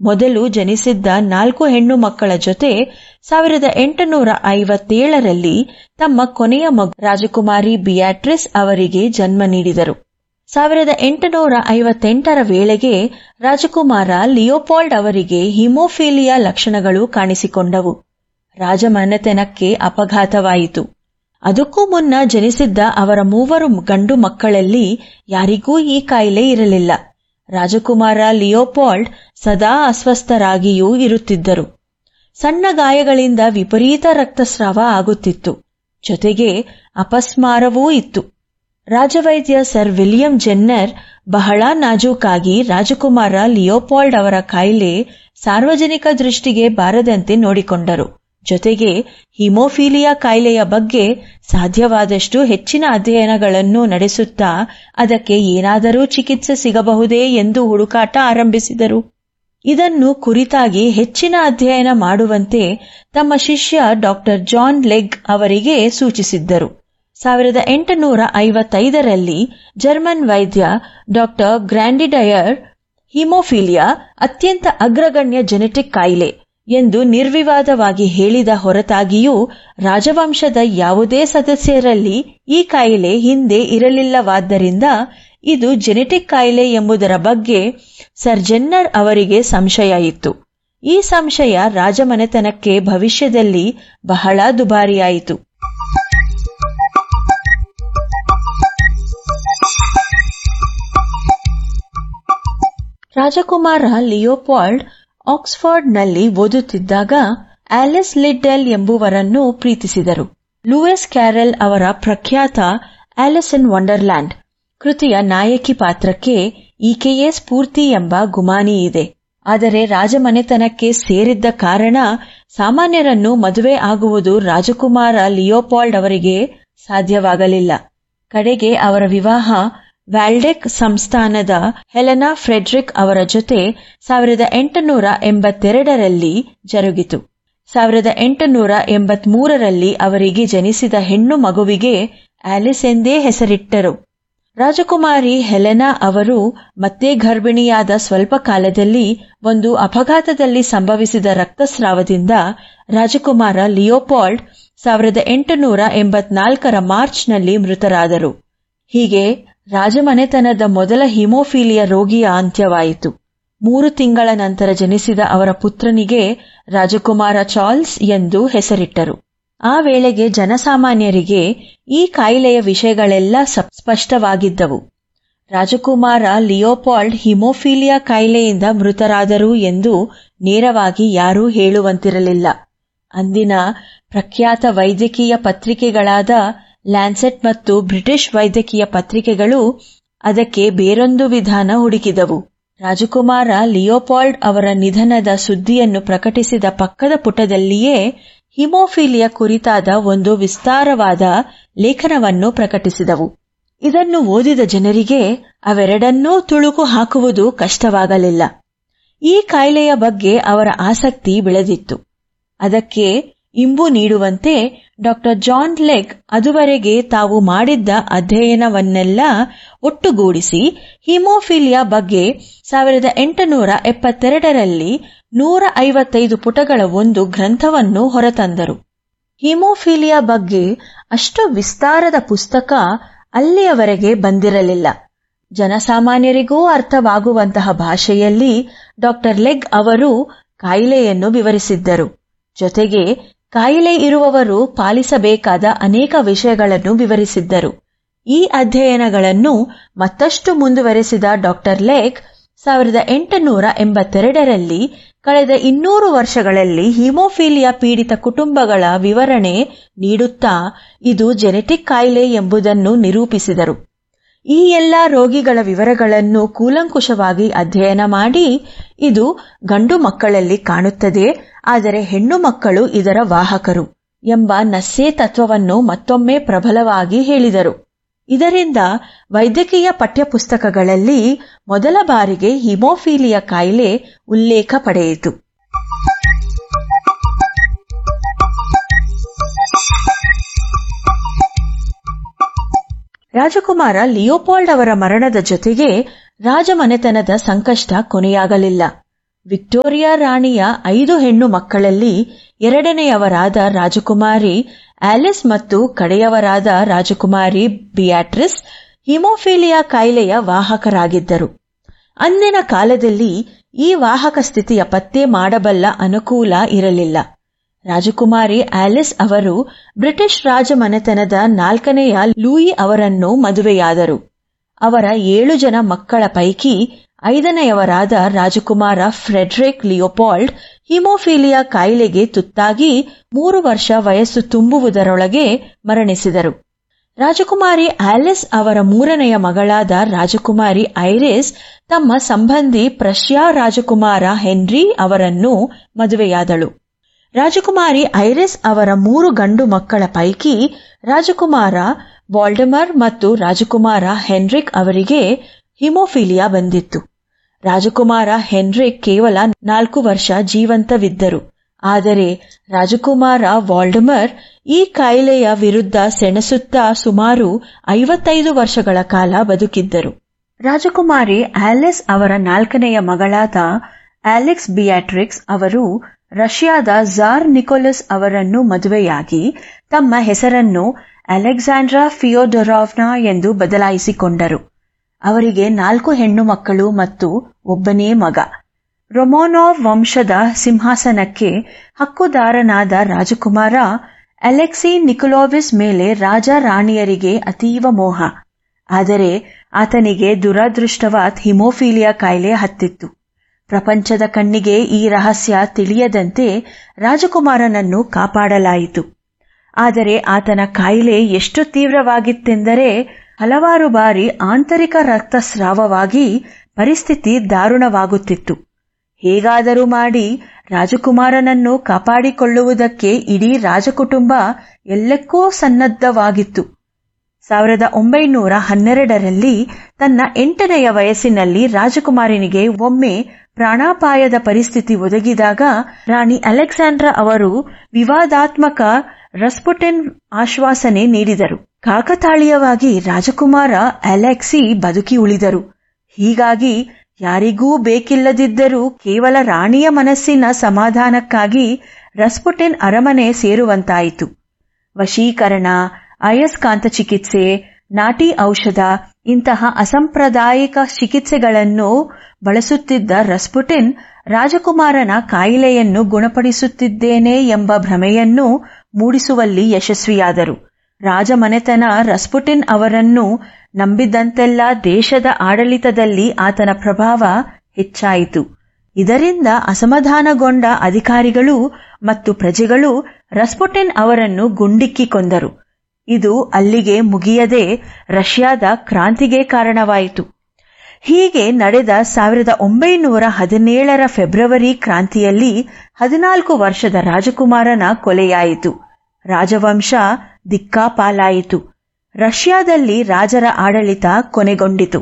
ಮೊದಲು ಜನಿಸಿದ್ದ ನಾಲ್ಕು ಹೆಣ್ಣು ಮಕ್ಕಳ ಜೊತೆ ಸಾವಿರದ ಎಂಟುನೂರ ಐವತ್ತೇಳರಲ್ಲಿ ತಮ್ಮ ಕೊನೆಯ ಮಗು ರಾಜಕುಮಾರಿ ಬಿಯಾಟ್ರಿಸ್ ಅವರಿಗೆ ಜನ್ಮ ನೀಡಿದರು ಸಾವಿರದ ಎಂಟುನೂರ ಐವತ್ತೆಂಟರ ವೇಳೆಗೆ ರಾಜಕುಮಾರ ಲಿಯೋಪಾಲ್ಡ್ ಅವರಿಗೆ ಹಿಮೋಫೀಲಿಯಾ ಲಕ್ಷಣಗಳು ಕಾಣಿಸಿಕೊಂಡವು ರಾಜಮನೆತನಕ್ಕೆ ಅಪಘಾತವಾಯಿತು ಅದಕ್ಕೂ ಮುನ್ನ ಜನಿಸಿದ್ದ ಅವರ ಮೂವರು ಗಂಡು ಮಕ್ಕಳಲ್ಲಿ ಯಾರಿಗೂ ಈ ಕಾಯಿಲೆ ಇರಲಿಲ್ಲ ರಾಜಕುಮಾರ ಲಿಯೋಪಾಲ್ಡ್ ಸದಾ ಅಸ್ವಸ್ಥರಾಗಿಯೂ ಇರುತ್ತಿದ್ದರು ಸಣ್ಣ ಗಾಯಗಳಿಂದ ವಿಪರೀತ ರಕ್ತಸ್ರಾವ ಆಗುತ್ತಿತ್ತು ಜೊತೆಗೆ ಅಪಸ್ಮಾರವೂ ಇತ್ತು ರಾಜವೈದ್ಯ ಸರ್ ವಿಲಿಯಂ ಜೆನ್ನರ್ ಬಹಳ ನಾಜೂಕಾಗಿ ರಾಜಕುಮಾರ ಲಿಯೋಪಾಲ್ಡ್ ಅವರ ಕಾಯಿಲೆ ಸಾರ್ವಜನಿಕ ದೃಷ್ಟಿಗೆ ಬಾರದಂತೆ ನೋಡಿಕೊಂಡರು ಜೊತೆಗೆ ಹಿಮೋಫೀಲಿಯಾ ಕಾಯಿಲೆಯ ಬಗ್ಗೆ ಸಾಧ್ಯವಾದಷ್ಟು ಹೆಚ್ಚಿನ ಅಧ್ಯಯನಗಳನ್ನು ನಡೆಸುತ್ತಾ ಅದಕ್ಕೆ ಏನಾದರೂ ಚಿಕಿತ್ಸೆ ಸಿಗಬಹುದೇ ಎಂದು ಹುಡುಕಾಟ ಆರಂಭಿಸಿದರು ಇದನ್ನು ಕುರಿತಾಗಿ ಹೆಚ್ಚಿನ ಅಧ್ಯಯನ ಮಾಡುವಂತೆ ತಮ್ಮ ಶಿಷ್ಯ ಡಾಕ್ಟರ್ ಜಾನ್ ಲೆಗ್ ಅವರಿಗೆ ಸೂಚಿಸಿದ್ದರು ಸಾವಿರದ ಎಂಟುನೂರ ಐವತ್ತೈದರಲ್ಲಿ ಜರ್ಮನ್ ವೈದ್ಯ ಡಾಕ್ಟರ್ ಗ್ರ್ಯಾಂಡಿಡಯರ್ ಹಿಮೋಫೀಲಿಯಾ ಅತ್ಯಂತ ಅಗ್ರಗಣ್ಯ ಜೆನೆಟಿಕ್ ಕಾಯಿಲೆ ಎಂದು ನಿರ್ವಿವಾದವಾಗಿ ಹೇಳಿದ ಹೊರತಾಗಿಯೂ ರಾಜವಂಶದ ಯಾವುದೇ ಸದಸ್ಯರಲ್ಲಿ ಈ ಕಾಯಿಲೆ ಹಿಂದೆ ಇರಲಿಲ್ಲವಾದ್ದರಿಂದ ಇದು ಜೆನೆಟಿಕ್ ಕಾಯಿಲೆ ಎಂಬುದರ ಬಗ್ಗೆ ಸರ್ ಜೆನ್ನರ್ ಅವರಿಗೆ ಸಂಶಯ ಇತ್ತು ಈ ಸಂಶಯ ರಾಜಮನೆತನಕ್ಕೆ ಭವಿಷ್ಯದಲ್ಲಿ ಬಹಳ ದುಬಾರಿಯಾಯಿತು ರಾಜಕುಮಾರ ಲಿಯೋಪಾಲ್ಡ್ ಆಕ್ಸ್ಫರ್ಡ್ನಲ್ಲಿ ಓದುತ್ತಿದ್ದಾಗ ಆಲಿಸ್ ಲಿಡ್ಡೆಲ್ ಎಂಬುವರನ್ನು ಪ್ರೀತಿಸಿದರು ಲೂಯಿಸ್ ಕ್ಯಾರೆಲ್ ಅವರ ಪ್ರಖ್ಯಾತ ಆಲಿಸ್ ಇನ್ ವಂಡರ್ಲ್ಯಾಂಡ್ ಕೃತಿಯ ನಾಯಕಿ ಪಾತ್ರಕ್ಕೆ ಈಕೆಯೇ ಸ್ಫೂರ್ತಿ ಎಂಬ ಗುಮಾನಿ ಇದೆ ಆದರೆ ರಾಜಮನೆತನಕ್ಕೆ ಸೇರಿದ್ದ ಕಾರಣ ಸಾಮಾನ್ಯರನ್ನು ಮದುವೆ ಆಗುವುದು ರಾಜಕುಮಾರ ಲಿಯೋಪಾಲ್ಡ್ ಅವರಿಗೆ ಸಾಧ್ಯವಾಗಲಿಲ್ಲ ಕಡೆಗೆ ಅವರ ವಿವಾಹ ವ್ಯಾಲ್ಡೆಕ್ ಸಂಸ್ಥಾನದ ಹೆಲೆನಾ ಫ್ರೆಡ್ರಿಕ್ ಅವರ ಜೊತೆ ಸಾವಿರದ ಎಂಟುನೂರ ಎಂಬತ್ತೆರಡರಲ್ಲಿ ಜರುಗಿತು ಸಾವಿರದ ಎಂಟುನೂರ ಎಂಬತ್ಮೂರರಲ್ಲಿ ಅವರಿಗೆ ಜನಿಸಿದ ಹೆಣ್ಣು ಮಗುವಿಗೆ ಆಲಿಸ್ ಎಂದೇ ಹೆಸರಿಟ್ಟರು ರಾಜಕುಮಾರಿ ಹೆಲೆನಾ ಅವರು ಮತ್ತೆ ಗರ್ಭಿಣಿಯಾದ ಸ್ವಲ್ಪ ಕಾಲದಲ್ಲಿ ಒಂದು ಅಪಘಾತದಲ್ಲಿ ಸಂಭವಿಸಿದ ರಕ್ತಸ್ರಾವದಿಂದ ರಾಜಕುಮಾರ ಲಿಯೋಪಾಲ್ಡ್ ಸಾವಿರದ ಎಂಟುನೂರ ಎಂಬತ್ನಾಲ್ಕರ ಮಾರ್ಚ್ನಲ್ಲಿ ಮೃತರಾದರು ಹೀಗೆ ರಾಜಮನೆತನದ ಮೊದಲ ಹಿಮೋಫೀಲಿಯಾ ರೋಗಿಯ ಅಂತ್ಯವಾಯಿತು ಮೂರು ತಿಂಗಳ ನಂತರ ಜನಿಸಿದ ಅವರ ಪುತ್ರನಿಗೆ ರಾಜಕುಮಾರ ಚಾರ್ಲ್ಸ್ ಎಂದು ಹೆಸರಿಟ್ಟರು ಆ ವೇಳೆಗೆ ಜನಸಾಮಾನ್ಯರಿಗೆ ಈ ಕಾಯಿಲೆಯ ವಿಷಯಗಳೆಲ್ಲ ಸ್ಪಷ್ಟವಾಗಿದ್ದವು ರಾಜಕುಮಾರ ಲಿಯೋಪಾಲ್ಡ್ ಹಿಮೋಫೀಲಿಯಾ ಕಾಯಿಲೆಯಿಂದ ಮೃತರಾದರು ಎಂದು ನೇರವಾಗಿ ಯಾರೂ ಹೇಳುವಂತಿರಲಿಲ್ಲ ಅಂದಿನ ಪ್ರಖ್ಯಾತ ವೈದ್ಯಕೀಯ ಪತ್ರಿಕೆಗಳಾದ ಲ್ಯಾನ್ಸೆಟ್ ಮತ್ತು ಬ್ರಿಟಿಷ್ ವೈದ್ಯಕೀಯ ಪತ್ರಿಕೆಗಳು ಅದಕ್ಕೆ ಬೇರೊಂದು ವಿಧಾನ ಹುಡುಕಿದವು ರಾಜಕುಮಾರ ಲಿಯೋಪಾಲ್ಡ್ ಅವರ ನಿಧನದ ಸುದ್ದಿಯನ್ನು ಪ್ರಕಟಿಸಿದ ಪಕ್ಕದ ಪುಟದಲ್ಲಿಯೇ ಹಿಮೋಫೀಲಿಯಾ ಕುರಿತಾದ ಒಂದು ವಿಸ್ತಾರವಾದ ಲೇಖನವನ್ನು ಪ್ರಕಟಿಸಿದವು ಇದನ್ನು ಓದಿದ ಜನರಿಗೆ ಅವೆರಡನ್ನೂ ತುಳುಕು ಹಾಕುವುದು ಕಷ್ಟವಾಗಲಿಲ್ಲ ಈ ಕಾಯಿಲೆಯ ಬಗ್ಗೆ ಅವರ ಆಸಕ್ತಿ ಬೆಳೆದಿತ್ತು ಅದಕ್ಕೆ ಇಂಬು ನೀಡುವಂತೆ ಡಾಕ್ಟರ್ ಜಾನ್ ಲೆಗ್ ಅದುವರೆಗೆ ತಾವು ಮಾಡಿದ್ದ ಅಧ್ಯಯನವನ್ನೆಲ್ಲ ಒಟ್ಟುಗೂಡಿಸಿ ಹಿಮೋಫೀಲಿಯಾ ಬಗ್ಗೆ ಸಾವಿರದ ಎಂಟುನೂರ ಎಪ್ಪತ್ತೆರಡರಲ್ಲಿ ನೂರ ಐವತ್ತೈದು ಪುಟಗಳ ಒಂದು ಗ್ರಂಥವನ್ನು ಹೊರತಂದರು ಹಿಮೋಫೀಲಿಯಾ ಬಗ್ಗೆ ಅಷ್ಟು ವಿಸ್ತಾರದ ಪುಸ್ತಕ ಅಲ್ಲಿಯವರೆಗೆ ಬಂದಿರಲಿಲ್ಲ ಜನಸಾಮಾನ್ಯರಿಗೂ ಅರ್ಥವಾಗುವಂತಹ ಭಾಷೆಯಲ್ಲಿ ಡಾಕ್ಟರ್ ಲೆಗ್ ಅವರು ಕಾಯಿಲೆಯನ್ನು ವಿವರಿಸಿದ್ದರು ಜೊತೆಗೆ ಕಾಯಿಲೆ ಇರುವವರು ಪಾಲಿಸಬೇಕಾದ ಅನೇಕ ವಿಷಯಗಳನ್ನು ವಿವರಿಸಿದ್ದರು ಈ ಅಧ್ಯಯನಗಳನ್ನು ಮತ್ತಷ್ಟು ಮುಂದುವರೆಸಿದ ಡಾಕ್ಟರ್ ಲೇಕ್ ಸಾವಿರದ ಎಂಟುನೂರ ಎಂಬತ್ತೆರಡರಲ್ಲಿ ಕಳೆದ ಇನ್ನೂರು ವರ್ಷಗಳಲ್ಲಿ ಹಿಮೋಫೀಲಿಯಾ ಪೀಡಿತ ಕುಟುಂಬಗಳ ವಿವರಣೆ ನೀಡುತ್ತಾ ಇದು ಜೆನೆಟಿಕ್ ಕಾಯಿಲೆ ಎಂಬುದನ್ನು ನಿರೂಪಿಸಿದರು ಈ ಎಲ್ಲ ರೋಗಿಗಳ ವಿವರಗಳನ್ನು ಕೂಲಂಕುಷವಾಗಿ ಅಧ್ಯಯನ ಮಾಡಿ ಇದು ಗಂಡು ಮಕ್ಕಳಲ್ಲಿ ಕಾಣುತ್ತದೆ ಆದರೆ ಹೆಣ್ಣು ಮಕ್ಕಳು ಇದರ ವಾಹಕರು ಎಂಬ ನಸ್ಸೇ ತತ್ವವನ್ನು ಮತ್ತೊಮ್ಮೆ ಪ್ರಬಲವಾಗಿ ಹೇಳಿದರು ಇದರಿಂದ ವೈದ್ಯಕೀಯ ಪಠ್ಯಪುಸ್ತಕಗಳಲ್ಲಿ ಮೊದಲ ಬಾರಿಗೆ ಹಿಮೋಫೀಲಿಯಾ ಕಾಯಿಲೆ ಉಲ್ಲೇಖ ಪಡೆಯಿತು ರಾಜಕುಮಾರ ಲಿಯೋಪಾಲ್ಡ್ ಅವರ ಮರಣದ ಜೊತೆಗೆ ರಾಜಮನೆತನದ ಸಂಕಷ್ಟ ಕೊನೆಯಾಗಲಿಲ್ಲ ವಿಕ್ಟೋರಿಯಾ ರಾಣಿಯ ಐದು ಹೆಣ್ಣು ಮಕ್ಕಳಲ್ಲಿ ಎರಡನೆಯವರಾದ ರಾಜಕುಮಾರಿ ಆಲಿಸ್ ಮತ್ತು ಕಡೆಯವರಾದ ರಾಜಕುಮಾರಿ ಬಿಯಾಟ್ರಿಸ್ ಹಿಮೋಫೀಲಿಯಾ ಕಾಯಿಲೆಯ ವಾಹಕರಾಗಿದ್ದರು ಅಂದಿನ ಕಾಲದಲ್ಲಿ ಈ ವಾಹಕ ಸ್ಥಿತಿಯ ಪತ್ತೆ ಮಾಡಬಲ್ಲ ಅನುಕೂಲ ಇರಲಿಲ್ಲ ರಾಜಕುಮಾರಿ ಆಲಿಸ್ ಅವರು ಬ್ರಿಟಿಷ್ ರಾಜಮನೆತನದ ನಾಲ್ಕನೆಯ ಲೂಯಿ ಅವರನ್ನು ಮದುವೆಯಾದರು ಅವರ ಏಳು ಜನ ಮಕ್ಕಳ ಪೈಕಿ ಐದನೆಯವರಾದ ರಾಜಕುಮಾರ ಫ್ರೆಡ್ರಿಕ್ ಲಿಯೋಪಾಲ್ಡ್ ಹಿಮೋಫೀಲಿಯಾ ಕಾಯಿಲೆಗೆ ತುತ್ತಾಗಿ ಮೂರು ವರ್ಷ ವಯಸ್ಸು ತುಂಬುವುದರೊಳಗೆ ಮರಣಿಸಿದರು ರಾಜಕುಮಾರಿ ಆಲಿಸ್ ಅವರ ಮೂರನೆಯ ಮಗಳಾದ ರಾಜಕುಮಾರಿ ಐರಿಸ್ ತಮ್ಮ ಸಂಬಂಧಿ ಪ್ರಷ್ಯಾ ರಾಜಕುಮಾರ ಹೆನ್ರಿ ಅವರನ್ನು ಮದುವೆಯಾದಳು ರಾಜಕುಮಾರಿ ಐರಿಸ್ ಅವರ ಮೂರು ಗಂಡು ಮಕ್ಕಳ ಪೈಕಿ ರಾಜಕುಮಾರ ವಾಲ್ಡಮರ್ ಮತ್ತು ರಾಜಕುಮಾರ ಹೆನ್ರಿಕ್ ಅವರಿಗೆ ಹಿಮೋಫೀಲಿಯಾ ಬಂದಿತ್ತು ರಾಜಕುಮಾರ ಹೆನ್ರಿಕ್ ಕೇವಲ ನಾಲ್ಕು ವರ್ಷ ಜೀವಂತವಿದ್ದರು ಆದರೆ ರಾಜಕುಮಾರ ವಾಲ್ಡಮರ್ ಈ ಕಾಯಿಲೆಯ ವಿರುದ್ಧ ಸೆಣಸುತ್ತಾ ಸುಮಾರು ಐವತ್ತೈದು ವರ್ಷಗಳ ಕಾಲ ಬದುಕಿದ್ದರು ರಾಜಕುಮಾರಿ ಆಲಿಸ್ ಅವರ ನಾಲ್ಕನೆಯ ಮಗಳಾದ ಆಲೆಕ್ಸ್ ಬಿಯಾಟ್ರಿಕ್ಸ್ ಅವರು ರಷ್ಯಾದ ಝಾರ್ ನಿಕೋಲಸ್ ಅವರನ್ನು ಮದುವೆಯಾಗಿ ತಮ್ಮ ಹೆಸರನ್ನು ಅಲೆಕ್ಸಾಂಡ್ರಾ ಫಿಯೋಡೊರಾವ್ನಾ ಎಂದು ಬದಲಾಯಿಸಿಕೊಂಡರು ಅವರಿಗೆ ನಾಲ್ಕು ಹೆಣ್ಣು ಮಕ್ಕಳು ಮತ್ತು ಒಬ್ಬನೇ ಮಗ ರೊಮೋನೋವ್ ವಂಶದ ಸಿಂಹಾಸನಕ್ಕೆ ಹಕ್ಕುದಾರನಾದ ರಾಜಕುಮಾರ ಅಲೆಕ್ಸಿ ನಿಕೋಲೋವಿಸ್ ಮೇಲೆ ರಾಜ ರಾಣಿಯರಿಗೆ ಅತೀವ ಮೋಹ ಆದರೆ ಆತನಿಗೆ ದುರದೃಷ್ಟವಾದ ಹಿಮೋಫೀಲಿಯಾ ಕಾಯಿಲೆ ಹತ್ತಿತ್ತು ಪ್ರಪಂಚದ ಕಣ್ಣಿಗೆ ಈ ರಹಸ್ಯ ತಿಳಿಯದಂತೆ ರಾಜಕುಮಾರನನ್ನು ಕಾಪಾಡಲಾಯಿತು ಆದರೆ ಆತನ ಕಾಯಿಲೆ ಎಷ್ಟು ತೀವ್ರವಾಗಿತ್ತೆಂದರೆ ಹಲವಾರು ಬಾರಿ ಆಂತರಿಕ ರಕ್ತಸ್ರಾವವಾಗಿ ಪರಿಸ್ಥಿತಿ ದಾರುಣವಾಗುತ್ತಿತ್ತು ಹೇಗಾದರೂ ಮಾಡಿ ರಾಜಕುಮಾರನನ್ನು ಕಾಪಾಡಿಕೊಳ್ಳುವುದಕ್ಕೆ ಇಡೀ ರಾಜಕುಟುಂಬ ಎಲ್ಲಕ್ಕೂ ಸನ್ನದ್ಧವಾಗಿತ್ತು ಸಾವಿರದ ಒಂಬೈನೂರ ಹನ್ನೆರಡರಲ್ಲಿ ತನ್ನ ಎಂಟನೆಯ ವಯಸ್ಸಿನಲ್ಲಿ ರಾಜಕುಮಾರನಿಗೆ ಒಮ್ಮೆ ಪ್ರಾಣಾಪಾಯದ ಪರಿಸ್ಥಿತಿ ಒದಗಿದಾಗ ರಾಣಿ ಅಲೆಕ್ಸಾಂಡ್ರಾ ಅವರು ವಿವಾದಾತ್ಮಕ ರಸ್ಪುಟಿನ್ ಆಶ್ವಾಸನೆ ನೀಡಿದರು ಕಾಕತಾಳೀಯವಾಗಿ ರಾಜಕುಮಾರ ಅಲೆಕ್ಸಿ ಬದುಕಿ ಉಳಿದರು ಹೀಗಾಗಿ ಯಾರಿಗೂ ಬೇಕಿಲ್ಲದಿದ್ದರೂ ಕೇವಲ ರಾಣಿಯ ಮನಸ್ಸಿನ ಸಮಾಧಾನಕ್ಕಾಗಿ ರಸ್ಪುಟಿನ್ ಅರಮನೆ ಸೇರುವಂತಾಯಿತು ವಶೀಕರಣ ಅಯಸ್ಕಾಂತ ಚಿಕಿತ್ಸೆ ನಾಟಿ ಔಷಧ ಇಂತಹ ಅಸಾಂಪ್ರದಾಯಿಕ ಚಿಕಿತ್ಸೆಗಳನ್ನು ಬಳಸುತ್ತಿದ್ದ ರಸ್ಪುಟಿನ್ ರಾಜಕುಮಾರನ ಕಾಯಿಲೆಯನ್ನು ಗುಣಪಡಿಸುತ್ತಿದ್ದೇನೆ ಎಂಬ ಭ್ರಮೆಯನ್ನು ಮೂಡಿಸುವಲ್ಲಿ ಯಶಸ್ವಿಯಾದರು ರಾಜಮನೆತನ ರಸ್ಪುಟಿನ್ ಅವರನ್ನು ನಂಬಿದಂತೆಲ್ಲ ದೇಶದ ಆಡಳಿತದಲ್ಲಿ ಆತನ ಪ್ರಭಾವ ಹೆಚ್ಚಾಯಿತು ಇದರಿಂದ ಅಸಮಾಧಾನಗೊಂಡ ಅಧಿಕಾರಿಗಳು ಮತ್ತು ಪ್ರಜೆಗಳು ರಸ್ಪುಟಿನ್ ಅವರನ್ನು ಗುಂಡಿಕ್ಕಿ ಕೊಂದರು ಇದು ಅಲ್ಲಿಗೆ ಮುಗಿಯದೆ ರಷ್ಯಾದ ಕ್ರಾಂತಿಗೆ ಕಾರಣವಾಯಿತು ಹೀಗೆ ನಡೆದ ಸಾವಿರದ ಒಂಬೈನೂರ ಹದಿನೇಳರ ಫೆಬ್ರವರಿ ಕ್ರಾಂತಿಯಲ್ಲಿ ಹದಿನಾಲ್ಕು ವರ್ಷದ ರಾಜಕುಮಾರನ ಕೊಲೆಯಾಯಿತು ರಾಜವಂಶ ದಿಕ್ಕಾಪಾಲಾಯಿತು ರಷ್ಯಾದಲ್ಲಿ ರಾಜರ ಆಡಳಿತ ಕೊನೆಗೊಂಡಿತು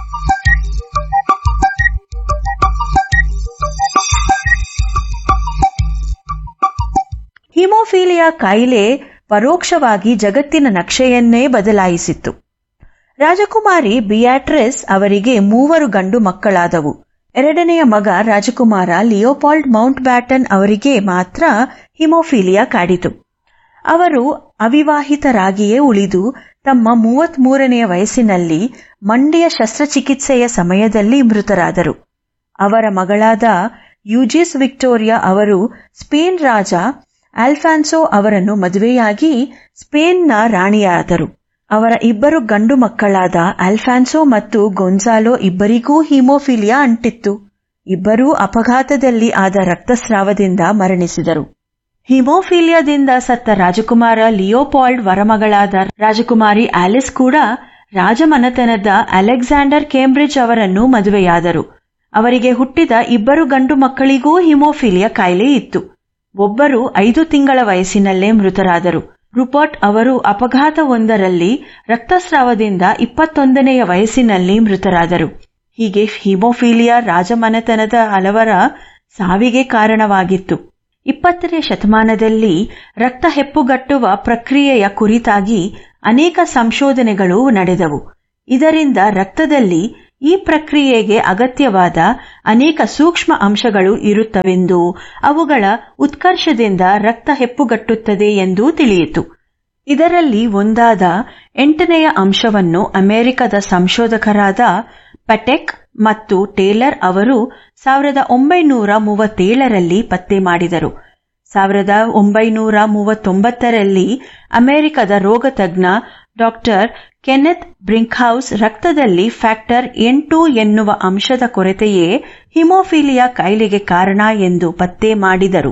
ಹಿಮೋಫೀಲಿಯಾ ಕಾಯಿಲೆ ಪರೋಕ್ಷವಾಗಿ ಜಗತ್ತಿನ ನಕ್ಷೆಯನ್ನೇ ಬದಲಾಯಿಸಿತ್ತು ರಾಜಕುಮಾರಿ ಬಿಯಾಟ್ರಿಸ್ ಅವರಿಗೆ ಮೂವರು ಗಂಡು ಮಕ್ಕಳಾದವು ಎರಡನೆಯ ಮಗ ರಾಜಕುಮಾರ ಲಿಯೋಪಾಲ್ಡ್ ಮೌಂಟ್ ಬ್ಯಾಟನ್ ಅವರಿಗೆ ಮಾತ್ರ ಹಿಮೋಫೀಲಿಯಾ ಕಾಡಿತು ಅವರು ಅವಿವಾಹಿತರಾಗಿಯೇ ಉಳಿದು ತಮ್ಮ ಮೂವತ್ಮೂರನೆಯ ವಯಸ್ಸಿನಲ್ಲಿ ಮಂಡಿಯ ಶಸ್ತ್ರಚಿಕಿತ್ಸೆಯ ಸಮಯದಲ್ಲಿ ಮೃತರಾದರು ಅವರ ಮಗಳಾದ ಯುಜಿಸ್ ವಿಕ್ಟೋರಿಯಾ ಅವರು ಸ್ಪೇನ್ ರಾಜ ಆಲ್ಫಾನ್ಸೋ ಅವರನ್ನು ಮದುವೆಯಾಗಿ ಸ್ಪೇನ್ನ ರಾಣಿಯಾದರು ಅವರ ಇಬ್ಬರು ಗಂಡು ಮಕ್ಕಳಾದ ಆಲ್ಫಾನ್ಸೋ ಮತ್ತು ಗೊಂಜಾಲೋ ಇಬ್ಬರಿಗೂ ಹಿಮೋಫಿಲಿಯಾ ಅಂಟಿತ್ತು ಇಬ್ಬರೂ ಅಪಘಾತದಲ್ಲಿ ಆದ ರಕ್ತಸ್ರಾವದಿಂದ ಮರಣಿಸಿದರು ಹಿಮೋಫಿಲಿಯಾದಿಂದ ಸತ್ತ ರಾಜಕುಮಾರ ಲಿಯೋಪಾಲ್ಡ್ ವರಮಗಳಾದ ರಾಜಕುಮಾರಿ ಆಲಿಸ್ ಕೂಡ ರಾಜಮನೆತನದ ಅಲೆಕ್ಸಾಂಡರ್ ಕೇಂಬ್ರಿಡ್ಜ್ ಅವರನ್ನು ಮದುವೆಯಾದರು ಅವರಿಗೆ ಹುಟ್ಟಿದ ಇಬ್ಬರು ಗಂಡು ಮಕ್ಕಳಿಗೂ ಹಿಮೋಫಿಲಿಯಾ ಕಾಯಿಲೆ ಇತ್ತು ಒಬ್ಬರು ಐದು ತಿಂಗಳ ವಯಸ್ಸಿನಲ್ಲೇ ಮೃತರಾದರು ರುಪರ್ಟ್ ಅವರು ಅಪಘಾತವೊಂದರಲ್ಲಿ ರಕ್ತಸ್ರಾವದಿಂದ ಇಪ್ಪತ್ತೊಂದನೆಯ ವಯಸ್ಸಿನಲ್ಲಿ ಮೃತರಾದರು ಹೀಗೆ ಹಿಮೋಫೀಲಿಯಾ ರಾಜಮನೆತನದ ಹಲವರ ಸಾವಿಗೆ ಕಾರಣವಾಗಿತ್ತು ಇಪ್ಪತ್ತನೇ ಶತಮಾನದಲ್ಲಿ ರಕ್ತ ಹೆಪ್ಪುಗಟ್ಟುವ ಪ್ರಕ್ರಿಯೆಯ ಕುರಿತಾಗಿ ಅನೇಕ ಸಂಶೋಧನೆಗಳು ನಡೆದವು ಇದರಿಂದ ರಕ್ತದಲ್ಲಿ ಈ ಪ್ರಕ್ರಿಯೆಗೆ ಅಗತ್ಯವಾದ ಅನೇಕ ಸೂಕ್ಷ್ಮ ಅಂಶಗಳು ಇರುತ್ತವೆಂದು ಅವುಗಳ ಉತ್ಕರ್ಷದಿಂದ ರಕ್ತ ಹೆಪ್ಪುಗಟ್ಟುತ್ತದೆ ಎಂದು ತಿಳಿಯಿತು ಇದರಲ್ಲಿ ಒಂದಾದ ಎಂಟನೆಯ ಅಂಶವನ್ನು ಅಮೆರಿಕದ ಸಂಶೋಧಕರಾದ ಪಟೆಕ್ ಮತ್ತು ಟೇಲರ್ ಅವರು ಸಾವಿರದ ಒಂಬೈನೂರ ಮೂವತ್ತೇಳರಲ್ಲಿ ಪತ್ತೆ ಮಾಡಿದರು ಸಾವಿರದ ಒಂಬೈನೂರ ಮೂವತ್ತೊಂಬತ್ತರಲ್ಲಿ ಅಮೆರಿಕದ ರೋಗತಜ್ಞ ಡಾಕ್ಟರ್ ಕೆನೆತ್ ಬ್ರಿಂಕ್ಹೌಸ್ ರಕ್ತದಲ್ಲಿ ಫ್ಯಾಕ್ಟರ್ ಎಂಟು ಎನ್ನುವ ಅಂಶದ ಕೊರತೆಯೇ ಹಿಮೋಫಿಲಿಯಾ ಕಾಯಿಲೆಗೆ ಕಾರಣ ಎಂದು ಪತ್ತೆ ಮಾಡಿದರು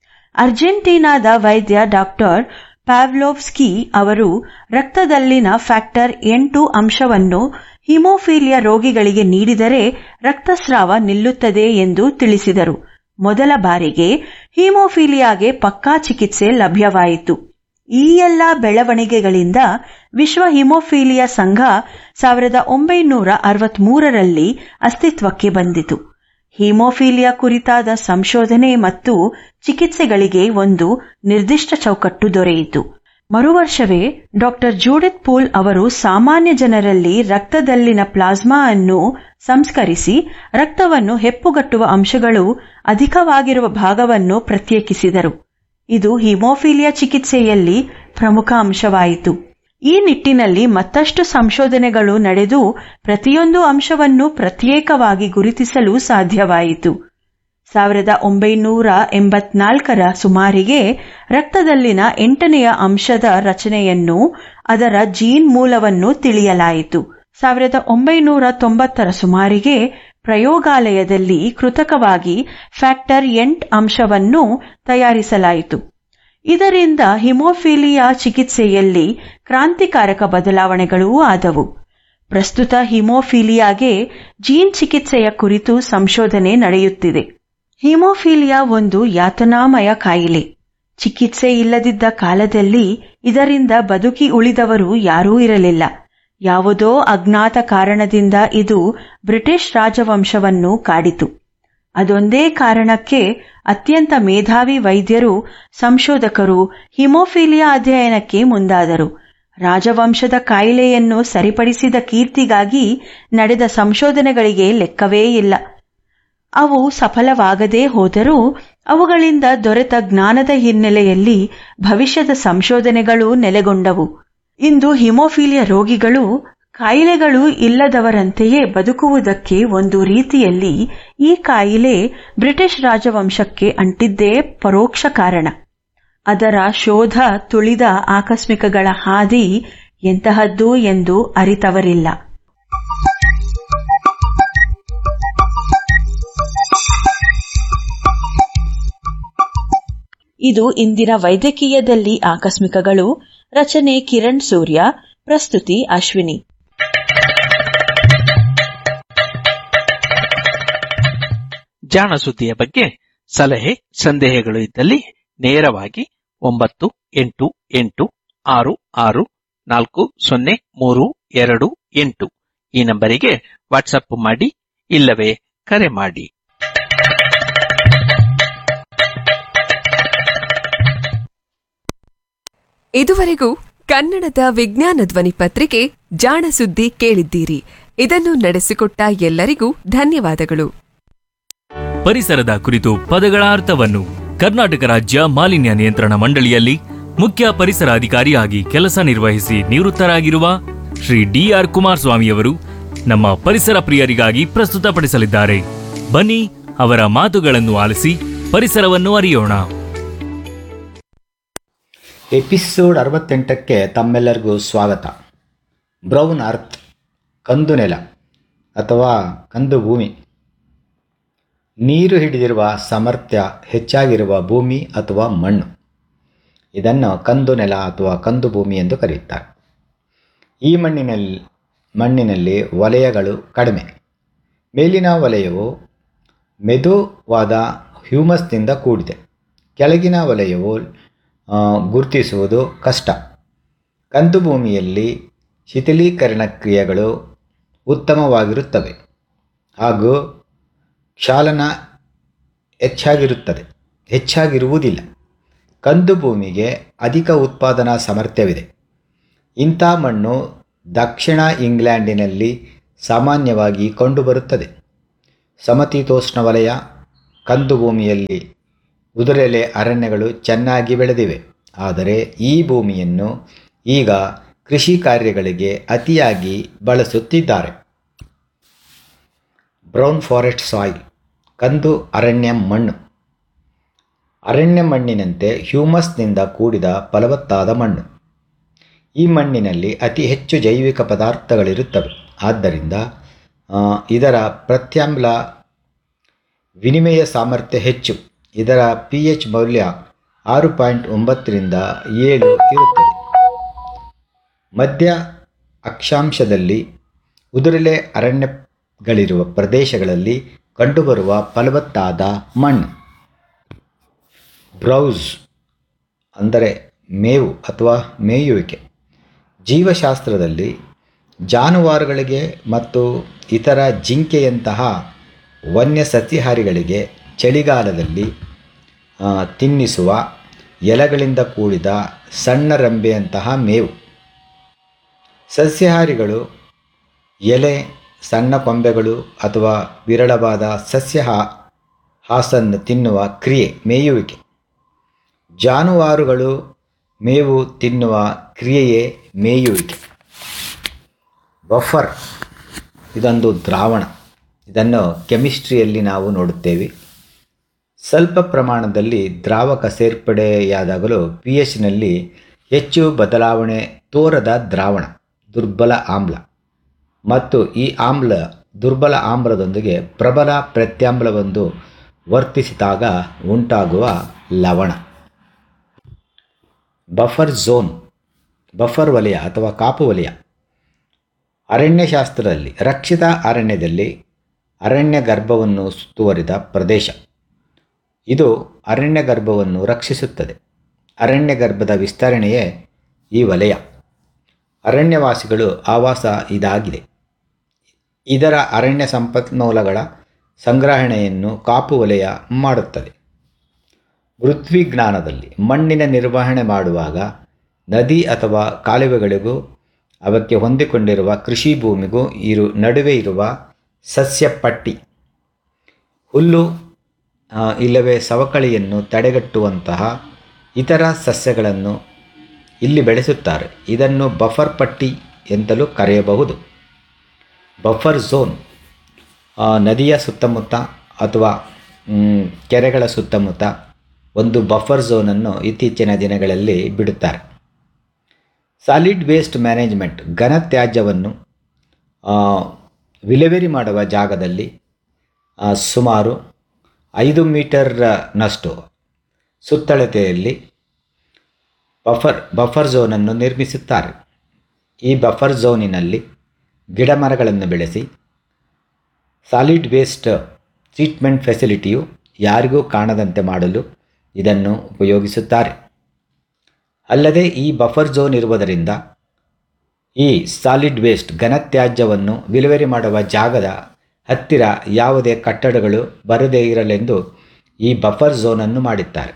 ಅರ್ಜೆಂಟೀನಾದ ವೈದ್ಯ ಡಾಕ್ಟರ್ ಪ್ಯಾವ್ಲೋವ್ಸ್ಕಿ ಅವರು ರಕ್ತದಲ್ಲಿನ ಫ್ಯಾಕ್ಟರ್ ಎಂಟು ಅಂಶವನ್ನು ಹಿಮೋಫೀಲಿಯಾ ರೋಗಿಗಳಿಗೆ ನೀಡಿದರೆ ರಕ್ತಸ್ರಾವ ನಿಲ್ಲುತ್ತದೆ ಎಂದು ತಿಳಿಸಿದರು ಮೊದಲ ಬಾರಿಗೆ ಹಿಮೋಫೀಲಿಯಾಗೆ ಪಕ್ಕಾ ಚಿಕಿತ್ಸೆ ಲಭ್ಯವಾಯಿತು ಈ ಎಲ್ಲ ಬೆಳವಣಿಗೆಗಳಿಂದ ವಿಶ್ವ ಹಿಮೋಫೀಲಿಯಾ ಸಂಘ ಸಾವಿರದ ಒಂಬೈನೂರ ಅರವತ್ಮೂರರಲ್ಲಿ ಅಸ್ತಿತ್ವಕ್ಕೆ ಬಂದಿತು ಹಿಮೋಫೀಲಿಯಾ ಕುರಿತಾದ ಸಂಶೋಧನೆ ಮತ್ತು ಚಿಕಿತ್ಸೆಗಳಿಗೆ ಒಂದು ನಿರ್ದಿಷ್ಟ ಚೌಕಟ್ಟು ದೊರೆಯಿತು ಮರುವರ್ಷವೇ ಡಾಕ್ಟರ್ ಜೂಡಿತ್ ಪೂಲ್ ಅವರು ಸಾಮಾನ್ಯ ಜನರಲ್ಲಿ ರಕ್ತದಲ್ಲಿನ ಪ್ಲಾಸ್ಮಾ ಅನ್ನು ಸಂಸ್ಕರಿಸಿ ರಕ್ತವನ್ನು ಹೆಪ್ಪುಗಟ್ಟುವ ಅಂಶಗಳು ಅಧಿಕವಾಗಿರುವ ಭಾಗವನ್ನು ಪ್ರತ್ಯೇಕಿಸಿದರು ಇದು ಹಿಮೋಫೀಲಿಯಾ ಚಿಕಿತ್ಸೆಯಲ್ಲಿ ಪ್ರಮುಖ ಅಂಶವಾಯಿತು ಈ ನಿಟ್ಟಿನಲ್ಲಿ ಮತ್ತಷ್ಟು ಸಂಶೋಧನೆಗಳು ನಡೆದು ಪ್ರತಿಯೊಂದು ಅಂಶವನ್ನು ಪ್ರತ್ಯೇಕವಾಗಿ ಗುರುತಿಸಲು ಸಾಧ್ಯವಾಯಿತು ಸಾವಿರದ ಒಂಬೈನೂರ ಎಂಬತ್ನಾಲ್ಕರ ಸುಮಾರಿಗೆ ರಕ್ತದಲ್ಲಿನ ಎಂಟನೆಯ ಅಂಶದ ರಚನೆಯನ್ನು ಅದರ ಜೀನ್ ಮೂಲವನ್ನು ತಿಳಿಯಲಾಯಿತು ಸಾವಿರದ ಒಂಬೈನೂರ ತೊಂಬತ್ತರ ಸುಮಾರಿಗೆ ಪ್ರಯೋಗಾಲಯದಲ್ಲಿ ಕೃತಕವಾಗಿ ಫ್ಯಾಕ್ಟರ್ ಎಂಟ್ ಅಂಶವನ್ನು ತಯಾರಿಸಲಾಯಿತು ಇದರಿಂದ ಹಿಮೋಫಿಲಿಯಾ ಚಿಕಿತ್ಸೆಯಲ್ಲಿ ಕ್ರಾಂತಿಕಾರಕ ಬದಲಾವಣೆಗಳೂ ಆದವು ಪ್ರಸ್ತುತ ಹಿಮೋಫಿಲಿಯಾಗೆ ಜೀನ್ ಚಿಕಿತ್ಸೆಯ ಕುರಿತು ಸಂಶೋಧನೆ ನಡೆಯುತ್ತಿದೆ ಹಿಮೋಫಿಲಿಯಾ ಒಂದು ಯಾತನಾಮಯ ಕಾಯಿಲೆ ಚಿಕಿತ್ಸೆ ಇಲ್ಲದಿದ್ದ ಕಾಲದಲ್ಲಿ ಇದರಿಂದ ಬದುಕಿ ಉಳಿದವರು ಯಾರೂ ಇರಲಿಲ್ಲ ಯಾವುದೋ ಅಜ್ಞಾತ ಕಾರಣದಿಂದ ಇದು ಬ್ರಿಟಿಷ್ ರಾಜವಂಶವನ್ನು ಕಾಡಿತು ಅದೊಂದೇ ಕಾರಣಕ್ಕೆ ಅತ್ಯಂತ ಮೇಧಾವಿ ವೈದ್ಯರು ಸಂಶೋಧಕರು ಹಿಮೋಫಿಲಿಯಾ ಅಧ್ಯಯನಕ್ಕೆ ಮುಂದಾದರು ರಾಜವಂಶದ ಕಾಯಿಲೆಯನ್ನು ಸರಿಪಡಿಸಿದ ಕೀರ್ತಿಗಾಗಿ ನಡೆದ ಸಂಶೋಧನೆಗಳಿಗೆ ಲೆಕ್ಕವೇ ಇಲ್ಲ ಅವು ಸಫಲವಾಗದೇ ಹೋದರೂ ಅವುಗಳಿಂದ ದೊರೆತ ಜ್ಞಾನದ ಹಿನ್ನೆಲೆಯಲ್ಲಿ ಭವಿಷ್ಯದ ಸಂಶೋಧನೆಗಳು ನೆಲೆಗೊಂಡವು ಇಂದು ಹಿಮೋಫಿಲಿಯಾ ರೋಗಿಗಳು ಕಾಯಿಲೆಗಳು ಇಲ್ಲದವರಂತೆಯೇ ಬದುಕುವುದಕ್ಕೆ ಒಂದು ರೀತಿಯಲ್ಲಿ ಈ ಕಾಯಿಲೆ ಬ್ರಿಟಿಷ್ ರಾಜವಂಶಕ್ಕೆ ಅಂಟಿದ್ದೇ ಪರೋಕ್ಷ ಕಾರಣ ಅದರ ಶೋಧ ತುಳಿದ ಆಕಸ್ಮಿಕಗಳ ಹಾದಿ ಎಂತಹದ್ದು ಎಂದು ಅರಿತವರಿಲ್ಲ ಇದು ಇಂದಿನ ವೈದ್ಯಕೀಯದಲ್ಲಿ ಆಕಸ್ಮಿಕಗಳು ರಚನೆ ಕಿರಣ್ ಸೂರ್ಯ ಪ್ರಸ್ತುತಿ ಅಶ್ವಿನಿ ಜಾಣ ಸುದ್ದಿಯ ಬಗ್ಗೆ ಸಲಹೆ ಸಂದೇಹಗಳು ಇದ್ದಲ್ಲಿ ನೇರವಾಗಿ ಒಂಬತ್ತು ಎಂಟು ಎಂಟು ಆರು ಆರು ನಾಲ್ಕು ಸೊನ್ನೆ ಮೂರು ಎರಡು ಎಂಟು ಈ ನಂಬರಿಗೆ ವಾಟ್ಸಪ್ ಮಾಡಿ ಇಲ್ಲವೇ ಕರೆ ಮಾಡಿ ಇದುವರೆಗೂ ಕನ್ನಡದ ವಿಜ್ಞಾನ ಧ್ವನಿ ಪತ್ರಿಕೆ ಜಾಣ ಸುದ್ದಿ ಕೇಳಿದ್ದೀರಿ ಇದನ್ನು ನಡೆಸಿಕೊಟ್ಟ ಎಲ್ಲರಿಗೂ ಧನ್ಯವಾದಗಳು ಪರಿಸರದ ಕುರಿತು ಪದಗಳ ಅರ್ಥವನ್ನು ಕರ್ನಾಟಕ ರಾಜ್ಯ ಮಾಲಿನ್ಯ ನಿಯಂತ್ರಣ ಮಂಡಳಿಯಲ್ಲಿ ಮುಖ್ಯ ಪರಿಸರ ಅಧಿಕಾರಿಯಾಗಿ ಕೆಲಸ ನಿರ್ವಹಿಸಿ ನಿವೃತ್ತರಾಗಿರುವ ಶ್ರೀ ಡಿಆರ್ ಕುಮಾರಸ್ವಾಮಿಯವರು ನಮ್ಮ ಪರಿಸರ ಪ್ರಿಯರಿಗಾಗಿ ಪ್ರಸ್ತುತಪಡಿಸಲಿದ್ದಾರೆ ಬನ್ನಿ ಅವರ ಮಾತುಗಳನ್ನು ಆಲಿಸಿ ಪರಿಸರವನ್ನು ಅರಿಯೋಣ ಎಪಿಸೋಡ್ ಅರವತ್ತೆಂಟಕ್ಕೆ ತಮ್ಮೆಲ್ಲರಿಗೂ ಸ್ವಾಗತ ಬ್ರೌನ್ ಅರ್ತ್ ಕಂದು ನೆಲ ಅಥವಾ ಕಂದು ಭೂಮಿ ನೀರು ಹಿಡಿದಿರುವ ಸಾಮರ್ಥ್ಯ ಹೆಚ್ಚಾಗಿರುವ ಭೂಮಿ ಅಥವಾ ಮಣ್ಣು ಇದನ್ನು ಕಂದು ನೆಲ ಅಥವಾ ಕಂದು ಭೂಮಿ ಎಂದು ಕರೆಯುತ್ತಾರೆ ಈ ಮಣ್ಣಿನಲ್ಲಿ ಮಣ್ಣಿನಲ್ಲಿ ವಲಯಗಳು ಕಡಿಮೆ ಮೇಲಿನ ವಲಯವು ಮೆದುವಾದ ಹ್ಯೂಮಸ್ನಿಂದ ಕೂಡಿದೆ ಕೆಳಗಿನ ವಲಯವು ಆ, ಗುರುತಿಸುವುದು ಕಷ್ಟ ಕಂದು ಭೂಮಿಯಲ್ಲಿ ಶಿಥಿಲೀಕರಣ ಕ್ರಿಯೆಗಳು ಉತ್ತಮವಾಗಿರುತ್ತವೆ ಹಾಗೂ ಕ್ಷಾಲನ ಹೆಚ್ಚಾಗಿರುತ್ತದೆ ಹೆಚ್ಚಾಗಿರುವುದಿಲ್ಲ ಕಂದು ಭೂಮಿಗೆ ಅಧಿಕ ಉತ್ಪಾದನಾ ಸಾಮರ್ಥ್ಯವಿದೆ ಇಂಥ ಮಣ್ಣು ದಕ್ಷಿಣ ಇಂಗ್ಲೆಂಡಿನಲ್ಲಿ ಸಾಮಾನ್ಯವಾಗಿ ಕಂಡುಬರುತ್ತದೆ ಸಮತೀತೋಷ್ಣ ವಲಯ ಕಂದು ಭೂಮಿಯಲ್ಲಿ ಉದುರೆಲೆ ಅರಣ್ಯಗಳು ಚೆನ್ನಾಗಿ ಬೆಳೆದಿವೆ ಆದರೆ ಈ ಭೂಮಿಯನ್ನು ಈಗ ಕೃಷಿ ಕಾರ್ಯಗಳಿಗೆ ಅತಿಯಾಗಿ ಬಳಸುತ್ತಿದ್ದಾರೆ ಬ್ರೌನ್ ಫಾರೆಸ್ಟ್ ಸಾಯಿಲ್ ಕಂದು ಅರಣ್ಯ ಮಣ್ಣು ಅರಣ್ಯ ಮಣ್ಣಿನಂತೆ ಹ್ಯೂಮಸ್ನಿಂದ ಕೂಡಿದ ಫಲವತ್ತಾದ ಮಣ್ಣು ಈ ಮಣ್ಣಿನಲ್ಲಿ ಅತಿ ಹೆಚ್ಚು ಜೈವಿಕ ಪದಾರ್ಥಗಳಿರುತ್ತವೆ ಆದ್ದರಿಂದ ಆ, ಇದರ ಪ್ರತ್ಯಾಮ್ಲ ವಿನಿಮಯ ಸಾಮರ್ಥ್ಯ ಹೆಚ್ಚು ಇದರ ಪಿ ಎಚ್ ಮೌಲ್ಯ ಆರು ಪಾಯಿಂಟ್ ಒಂಬತ್ತರಿಂದ ಏಳು ಇರುತ್ತದೆ ಮಧ್ಯ ಅಕ್ಷಾಂಶದಲ್ಲಿ ಉದುರೆಲೆ ಅರಣ್ಯಗಳಿರುವ ಪ್ರದೇಶಗಳಲ್ಲಿ ಕಂಡುಬರುವ ಫಲವತ್ತಾದ ಮಣ್ಣು ಬ್ರೌಸ್ ಅಂದರೆ ಮೇವು ಅಥವಾ ಮೇಯುವಿಕೆ ಜೀವಶಾಸ್ತ್ರದಲ್ಲಿ ಜಾನುವಾರುಗಳಿಗೆ ಮತ್ತು ಇತರ ಜಿಂಕೆಯಂತಹ ವನ್ಯ ಸಸ್ಯಾಹಾರಿಗಳಿಗೆ ಚಳಿಗಾಲದಲ್ಲಿ ಆ, ತಿನ್ನಿಸುವ ಎಲೆಗಳಿಂದ ಕೂಡಿದ ಸಣ್ಣ ರಂಬೆಯಂತಹ ಮೇವು ಸಸ್ಯಾಹಾರಿಗಳು ಎಲೆ ಸಣ್ಣ ಕೊಂಬೆಗಳು ಅಥವಾ ವಿರಳವಾದ ಸಸ್ಯ ಹಾ- ಹಾಸನ್ನು ತಿನ್ನುವ ಕ್ರಿಯೆ ಮೇಯುವಿಕೆ ಜಾನುವಾರುಗಳು ಮೇವು ತಿನ್ನುವ ಕ್ರಿಯೆಯೇ ಮೇಯುವಿಕೆ ಬಫರ್ ಇದೊಂದು ದ್ರಾವಣ ಇದನ್ನು ಕೆಮಿಸ್ಟ್ರಿಯಲ್ಲಿ ನಾವು ನೋಡುತ್ತೇವೆ ಸ್ವಲ್ಪ ಪ್ರಮಾಣದಲ್ಲಿ ದ್ರಾವಕ ಸೇರ್ಪಡೆಯಾದಾಗಲೂ ಪಿ ಎಚ್ನಲ್ಲಿ ಹೆಚ್ಚು ಬದಲಾವಣೆ ತೋರದ ದ್ರಾವಣ ದುರ್ಬಲ ಆಮ್ಲ ಮತ್ತು ಈ ಆಮ್ಲ ದುರ್ಬಲ ಆಮ್ಲದೊಂದಿಗೆ ಪ್ರಬಲ ಪ್ರತ್ಯಾಮ್ಲವೊಂದು ವರ್ತಿಸಿದಾಗ ಉಂಟಾಗುವ ಲವಣ ಬಫರ್ ಝೋನ್ ಬಫರ್ ವಲಯ ಅಥವಾ ಕಾಪು ವಲಯ ಅರಣ್ಯಶಾಸ್ತ್ರದಲ್ಲಿ ರಕ್ಷಿತ ಅರಣ್ಯದಲ್ಲಿ ಅರಣ್ಯ ಗರ್ಭವನ್ನು ಸುತ್ತುವರಿದ ಪ್ರದೇಶ ಇದು ಅರಣ್ಯ ಗರ್ಭವನ್ನು ರಕ್ಷಿಸುತ್ತದೆ ಅರಣ್ಯ ಗರ್ಭದ ವಿಸ್ತರಣೆಯೇ ಈ ವಲಯ ಅರಣ್ಯವಾಸಿಗಳು ಆವಾಸ ಇದಾಗಿದೆ ಇದರ ಅರಣ್ಯ ಸಂಪನ್ಮೂಲಗಳ ಸಂಗ್ರಹಣೆಯನ್ನು ಕಾಪು ವಲಯ ಮಾಡುತ್ತದೆ ಪೃಥ್ವಿಜ್ಞಾನದಲ್ಲಿ ಮಣ್ಣಿನ ನಿರ್ವಹಣೆ ಮಾಡುವಾಗ ನದಿ ಅಥವಾ ಕಾಲುವೆಗಳಿಗೂ ಅವಕ್ಕೆ ಹೊಂದಿಕೊಂಡಿರುವ ಕೃಷಿ ಭೂಮಿಗೂ ಇರು ನಡುವೆ ಇರುವ ಸಸ್ಯ ಪಟ್ಟಿ ಹುಲ್ಲು ಆ, ಇಲ್ಲವೇ ಸವಕಳಿಯನ್ನು ತಡೆಗಟ್ಟುವಂತಹ ಇತರ ಸಸ್ಯಗಳನ್ನು ಇಲ್ಲಿ ಬೆಳೆಸುತ್ತಾರೆ ಇದನ್ನು ಬಫರ್ ಪಟ್ಟಿ ಎಂತಲೂ ಕರೆಯಬಹುದು ಬಫರ್ ಝೋನ್ ಆ, ನದಿಯ ಸುತ್ತಮುತ್ತ ಅಥವಾ ಮ್, ಕೆರೆಗಳ ಸುತ್ತಮುತ್ತ ಒಂದು ಬಫರ್ ಝೋನನ್ನು ಇತ್ತೀಚಿನ ದಿನಗಳಲ್ಲಿ ಬಿಡುತ್ತಾರೆ ಸಾಲಿಡ್ ವೇಸ್ಟ್ ಮ್ಯಾನೇಜ್ಮೆಂಟ್ ಘನತ್ಯಾಜ್ಯವನ್ನು ಆ, ವಿಲೇವಾರಿ ಮಾಡುವ ಜಾಗದಲ್ಲಿ ಆ, ಸುಮಾರು ಐದು ಮೀಟರ್ನಷ್ಟು ಸುತ್ತಳತೆಯಲ್ಲಿ ಬಫರ್ ಬಫರ್ ಝೋನನ್ನು ನಿರ್ಮಿಸುತ್ತಾರೆ ಈ ಬಫರ್ ಝೋನಿನಲ್ಲಿ ಗಿಡಮರಗಳನ್ನು ಬೆಳೆಸಿ ಸಾಲಿಡ್ ವೇಸ್ಟ್ ಟ್ರೀಟ್ಮೆಂಟ್ ಫೆಸಿಲಿಟಿಯು ಯಾರಿಗೂ ಕಾಣದಂತೆ ಮಾಡಲು ಇದನ್ನು ಉಪಯೋಗಿಸುತ್ತಾರೆ ಅಲ್ಲದೆ ಈ ಬಫರ್ ಝೋನ್ ಇರುವುದರಿಂದ ಈ ಸಾಲಿಡ್ ವೇಸ್ಟ್ ಘನತ್ಯಾಜ್ಯವನ್ನು ವಿಲೇವಾರಿ ಮಾಡುವ ಜಾಗದ ಹತ್ತಿರ ಯಾವುದೇ ಕಟ್ಟಡಗಳು ಬರದೇ ಇರಲೆಂದು ಈ ಬಫರ್ ಝೋನನ್ನು ಮಾಡಿದ್ದಾರೆ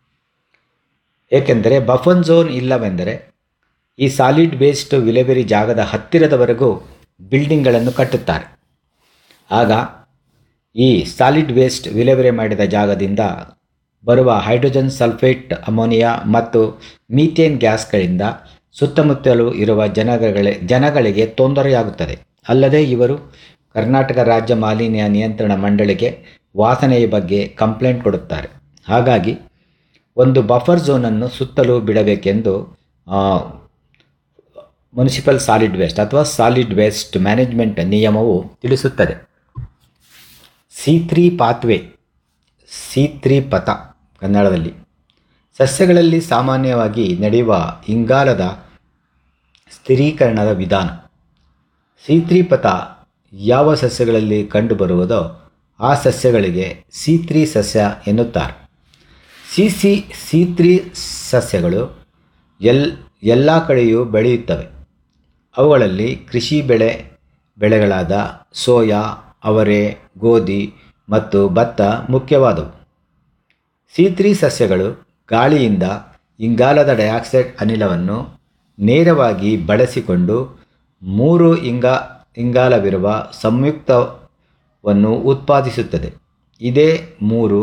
ಏಕೆಂದರೆ ಬಫನ್ ಝೋನ್ ಇಲ್ಲವೆಂದರೆ ಈ ಸಾಲಿಡ್ ವೇಸ್ಟ್ ವಿಲೇವಾರಿ ಜಾಗದ ಹತ್ತಿರದವರೆಗೂ ಬಿಲ್ಡಿಂಗ್ಗಳನ್ನು ಕಟ್ಟುತ್ತಾರೆ ಆಗ ಈ ಸಾಲಿಡ್ ವೇಸ್ಟ್ ವಿಲೇವಾರಿ ಮಾಡಿದ ಜಾಗದಿಂದ ಬರುವ ಹೈಡ್ರೋಜನ್ ಸಲ್ಫೇಟ್ ಅಮೋನಿಯಾ ಮತ್ತು ಮೀಥೇನ್ ಗ್ಯಾಸ್ಗಳಿಂದ ಸುತ್ತಮುತ್ತಲೂ ಇರುವ ಜನಗಳ ಜನಗಳಿಗೆ ತೊಂದರೆಯಾಗುತ್ತದೆ ಅಲ್ಲದೆ ಇವರು ಕರ್ನಾಟಕ ರಾಜ್ಯ ಮಾಲಿನ್ಯ ನಿಯಂತ್ರಣ ಮಂಡಳಿಗೆ ವಾಸನೆಯ ಬಗ್ಗೆ ಕಂಪ್ಲೇಂಟ್ ಕೊಡುತ್ತಾರೆ ಹಾಗಾಗಿ ಒಂದು ಬಫರ್ ಝೋನನ್ನು ಸುತ್ತಲೂ ಬಿಡಬೇಕೆಂದು ಆ, ಮುನ್ಸಿಪಲ್ ಸಾಲಿಡ್ ವೇಸ್ಟ್ ಅಥವಾ ಸಾಲಿಡ್ ವೇಸ್ಟ್ ಮ್ಯಾನೇಜ್ಮೆಂಟ್ ನಿಯಮವು ತಿಳಿಸುತ್ತದೆ C three pathway C three ಪಥ ಕನ್ನಡದಲ್ಲಿ ಸಸ್ಯಗಳಲ್ಲಿ ಸಾಮಾನ್ಯವಾಗಿ ನಡೆಯುವ ಇಂಗಾಲದ ಸ್ಥಿರೀಕರಣದ ವಿಧಾನ ಸಿ ತ್ರೀ ಪಥ ಯಾವ ಸಸ್ಯಗಳಲ್ಲಿ ಕಂಡುಬರುವುದೋ ಆ ಸಸ್ಯಗಳಿಗೆ ಸಿ ತ್ರೀ ಸಸ್ಯ ಎನ್ನುತ್ತಾರೆ ಸಿ ಸಿ ಸಿ ತ್ರೀ ಸಸ್ಯಗಳು ಎಲ್ ಎಲ್ಲ ಕಡೆಯೂ ಬೆಳೆಯುತ್ತವೆ ಅವುಗಳಲ್ಲಿ ಕೃಷಿ ಬೆಳೆ ಬೆಳೆಗಳಾದ ಸೋಯಾ ಅವರೆ ಗೋಧಿ ಮತ್ತು ಭತ್ತ ಮುಖ್ಯವಾದವು ಸಿ ತ್ರೀ ಸಸ್ಯಗಳು ಗಾಳಿಯಿಂದ ಇಂಗಾಲದ ಡೈಆಕ್ಸೈಡ್ ಅನಿಲವನ್ನು ನೇರವಾಗಿ ಬಳಸಿಕೊಂಡು ಮೂರು ಇಂಗ ಇಂಗಾಲವಿರುವ ಸಂಯುಕ್ತವನ್ನು ಉತ್ಪಾದಿಸುತ್ತದೆ ಇದೇ ಮೂರು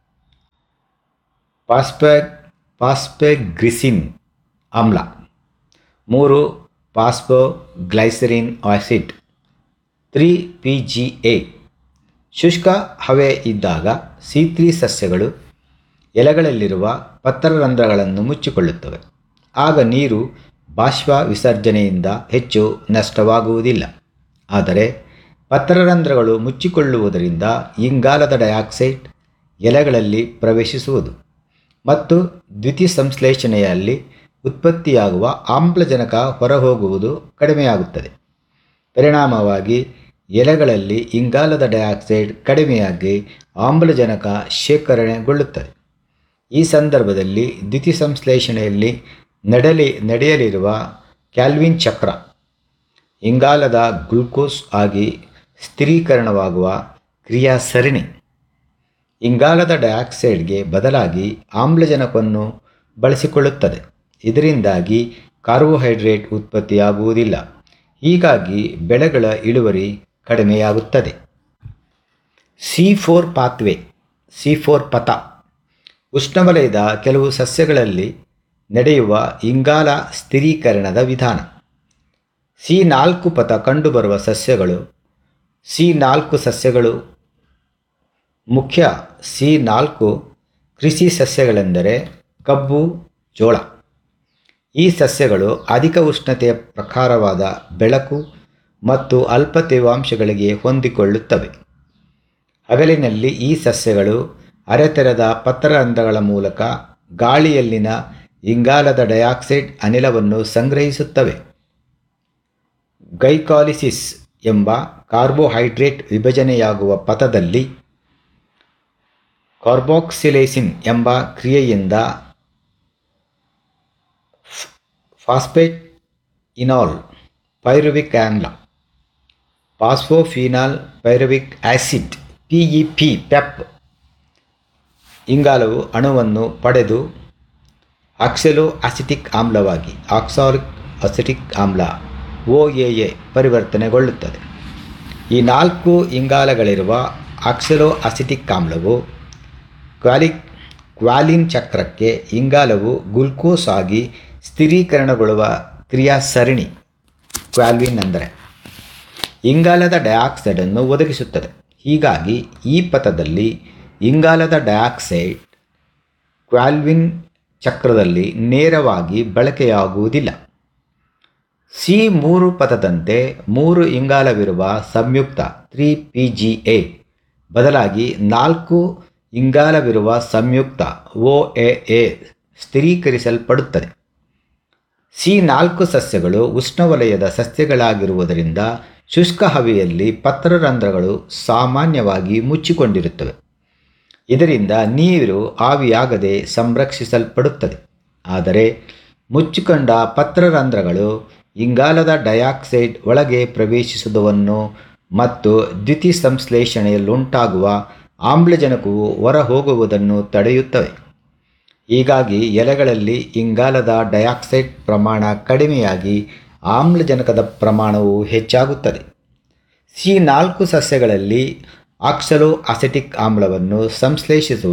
ಪಾಸ್ಪೆ ಪಾಸ್ಪೆಗ್ರಿಸಿನ್ ಆಮ್ಲ ಮೂರು phosphoglycerin acid three P G A ಶುಷ್ಕ ಹವೆ ಇದ್ದಾಗ ಸಿ ತ್ರೀ ಸಸ್ಯಗಳು ಎಲೆಗಳಲ್ಲಿರುವ ಪತ್ರರಂಧ್ರಗಳನ್ನು ಮುಚ್ಚಿಕೊಳ್ಳುತ್ತವೆ ಆಗ ನೀರು ಬಾಷ್ಪ ವಿಸರ್ಜನೆಯಿಂದ ಹೆಚ್ಚು ನಷ್ಟವಾಗುವುದಿಲ್ಲ ಆದರೆ ಪತ್ರರಂಧ್ರಗಳು ಮುಚ್ಚಿಕೊಳ್ಳುವುದರಿಂದ ಇಂಗಾಲದ ಡೈಆಕ್ಸೈಡ್ ಎಲೆಗಳಲ್ಲಿ ಪ್ರವೇಶಿಸುವುದು ಮತ್ತು ದ್ಯುತಿಸಂಶ್ಲೇಷಣೆಯಲ್ಲಿ ಉತ್ಪತ್ತಿಯಾಗುವ ಆಮ್ಲಜನಕ ಹೊರಹೋಗುವುದು ಕಡಿಮೆಯಾಗುತ್ತದೆ ಪರಿಣಾಮವಾಗಿ ಎಲೆಗಳಲ್ಲಿ ಇಂಗಾಲದ ಡೈಆಕ್ಸೈಡ್ ಕಡಿಮೆಯಾಗಿ ಆಮ್ಲಜನಕ ಶೇಖರಣೆಗೊಳ್ಳುತ್ತದೆ ಈ ಸಂದರ್ಭದಲ್ಲಿ ದ್ಯುತಿಸಂಶ್ಲೇಷಣೆಯಲ್ಲಿ ನಡೆಲಿ ನಡೆಯಲಿರುವ ಕ್ಯಾಲ್ವಿನ್ ಚಕ್ರ ಇಂಗಾಲದ ಗ್ಲೂಕೋಸ್ ಆಗಿ ಸ್ಥಿರೀಕರಣವಾಗುವ ಕ್ರಿಯಾ ಸರಣಿ ಇಂಗಾಲದ ಡೈಆಕ್ಸೈಡ್ಗೆ ಬದಲಾಗಿ ಆಮ್ಲಜನಕವನ್ನು ಬಳಸಿಕೊಳ್ಳುತ್ತದೆ ಇದರಿಂದಾಗಿ ಕಾರ್ಬೋಹೈಡ್ರೇಟ್ ಉತ್ಪತ್ತಿಯಾಗುವುದಿಲ್ಲ ಹೀಗಾಗಿ ಬೆಳೆಗಳ ಇಳುವರಿ ಕಡಿಮೆಯಾಗುತ್ತದೆ C four pathway C four ಪಥ ಉಷ್ಣವಲಯದ ಕೆಲವು ಸಸ್ಯಗಳಲ್ಲಿ ನಡೆಯುವ ಇಂಗಾಲ ಸ್ಥಿರೀಕರಣದ ವಿಧಾನ ಸಿ ನಾಲ್ಕು ಪಥ ಕಂಡುಬರುವ ಸಸ್ಯಗಳು ಸಿ ನಾಲ್ಕು ಸಸ್ಯಗಳು ಮುಖ್ಯ ಸಿ ನಾಲ್ಕು ಕೃಷಿ ಸಸ್ಯಗಳೆಂದರೆ ಕಬ್ಬು ಜೋಳ ಈ ಸಸ್ಯಗಳು ಅಧಿಕ ಉಷ್ಣತೆಯ ಪ್ರಕಾರವಾದ ಬೆಳಕು ಮತ್ತು ಅಲ್ಪ ತೇವಾಂಶಗಳಿಗೆ ಹೊಂದಿಕೊಳ್ಳುತ್ತವೆ ಹಗಲಿನಲ್ಲಿ ಈ ಸಸ್ಯಗಳು ಅರೆತೆರೆದ ಪತ್ರರಂಧ್ರಗಳ ಮೂಲಕ ಗಾಳಿಯಲ್ಲಿನ ಇಂಗಾಲದ ಡೈಆಕ್ಸೈಡ್ ಅನಿಲವನ್ನು ಸಂಗ್ರಹಿಸುತ್ತವೆ ಗೈಕಾಲಿಸಿಸ್ ಎಂಬ ಕಾರ್ಬೋಹೈಡ್ರೇಟ್ ವಿಭಜನೆಯಾಗುವ ಪಥದಲ್ಲಿ ಕಾರ್ಬಾಕ್ಸಿಲೇಸಿನ್ ಎಂಬ ಕ್ರಿಯೆಯಿಂದ ಫಾಸ್ಫೇಟ್ ಇನಾಲ್ ಪೈರುವಿಕ್ ಆಮ್ಲ ಪಾಸ್ಫೋಫಿನಾಲ್ ಪೈರುವಿಕ್ ಆಸಿಡ್ ಪಿಇಪಿ ಪೆಪ್ ಇಂಗಾಲವು ಅಣುವನ್ನು ಪಡೆದು ಆಕ್ಸೆಲೋ ಅಸಿಟಿಕ್ ಆಮ್ಲವಾಗಿ ಆಕ್ಸಾಲಿಕ್ ಅಸಿಟಿಕ್ ಆಮ್ಲ ಒ ಎ ಎ ಪರಿವರ್ತನೆಗೊಳ್ಳುತ್ತದೆ ಈ ನಾಲ್ಕು ಇಂಗಾಲಗಳಿರುವ ಆಕ್ಸೆಲೋ ಅಸಿಟಿಕ್ ಆಮ್ಲವು ಕ್ವಾಲಿಕ್ ಕ್ವಾಲಿನ್ ಚಕ್ರಕ್ಕೆ ಇಂಗಾಲವು ಗ್ಲುಕೋಸ್ ಆಗಿ ಸ್ಥಿರೀಕರಣಗೊಳ್ಳುವ ಕ್ರಿಯಾ ಸರಣಿ ಕ್ವಾಲ್ವಿನ್ ಅಂದರೆ ಇಂಗಾಲದ ಡೈಆಕ್ಸೈಡನ್ನು ಒದಗಿಸುತ್ತದೆ ಹೀಗಾಗಿ ಈ ಪಥದಲ್ಲಿ ಇಂಗಾಲದ ಡೈಆಕ್ಸೈಡ್ ಕ್ವಾಲ್ವಿನ್ ಚಕ್ರದಲ್ಲಿ ನೇರವಾಗಿ ಬಳಕೆಯಾಗುವುದಿಲ್ಲ ಸಿ ಮೂರು ಪಥದಂತೆ ಮೂರು ಇಂಗಾಲವಿರುವ ಸಂಯುಕ್ತ ತ್ರೀ ಪಿ ಜಿ ಎ ಬದಲಾಗಿ ನಾಲ್ಕು ಇಂಗಾಲವಿರುವ ಸಂಯುಕ್ತ ಒ ಎ ಎ ಸ್ಥಿರೀಕರಿಸಲ್ಪಡುತ್ತದೆ ಸಿ ನಾಲ್ಕು ಸಸ್ಯಗಳು ಉಷ್ಣವಲಯದ ಸಸ್ಯಗಳಾಗಿರುವುದರಿಂದ ಶುಷ್ಕ ಹವೆಯಲ್ಲಿ ಪತ್ರರಂಧ್ರಗಳು ಸಾಮಾನ್ಯವಾಗಿ ಮುಚ್ಚಿಕೊಂಡಿರುತ್ತವೆ ಇದರಿಂದ ನೀರು ಆವಿಯಾಗದೆ ಸಂರಕ್ಷಿಸಲ್ಪಡುತ್ತದೆ ಆದರೆ ಮುಚ್ಚಿಕೊಂಡ ಪತ್ರರಂಧ್ರಗಳು ಇಂಗಾಲದ ಡೈಆಕ್ಸೈಡ್ ಒಳಗೆ ಪ್ರವೇಶಿಸುವುದನ್ನು ಮತ್ತು ದ್ಯುತಿ ಸಂಶ್ಲೇಷಣೆಯಲ್ಲುಂಟಾಗುವ ಆಮ್ಲಜನಕವು ಹೊರಹೋಗುವುದನ್ನು ತಡೆಯುತ್ತವೆ ಹೀಗಾಗಿ ಎಲೆಗಳಲ್ಲಿ ಇಂಗಾಲದ ಡೈಆಕ್ಸೈಡ್ ಪ್ರಮಾಣ ಕಡಿಮೆಯಾಗಿ ಆಮ್ಲಜನಕದ ಪ್ರಮಾಣವು ಹೆಚ್ಚಾಗುತ್ತದೆ ಸಿ ನಾಲ್ಕು ಸಸ್ಯಗಳಲ್ಲಿ ಆಕ್ಸಲೋ ಅಸೆಟಿಕ್ ಆಮ್ಲವನ್ನು ಸಂಶ್ಲೇಷಿಸುವ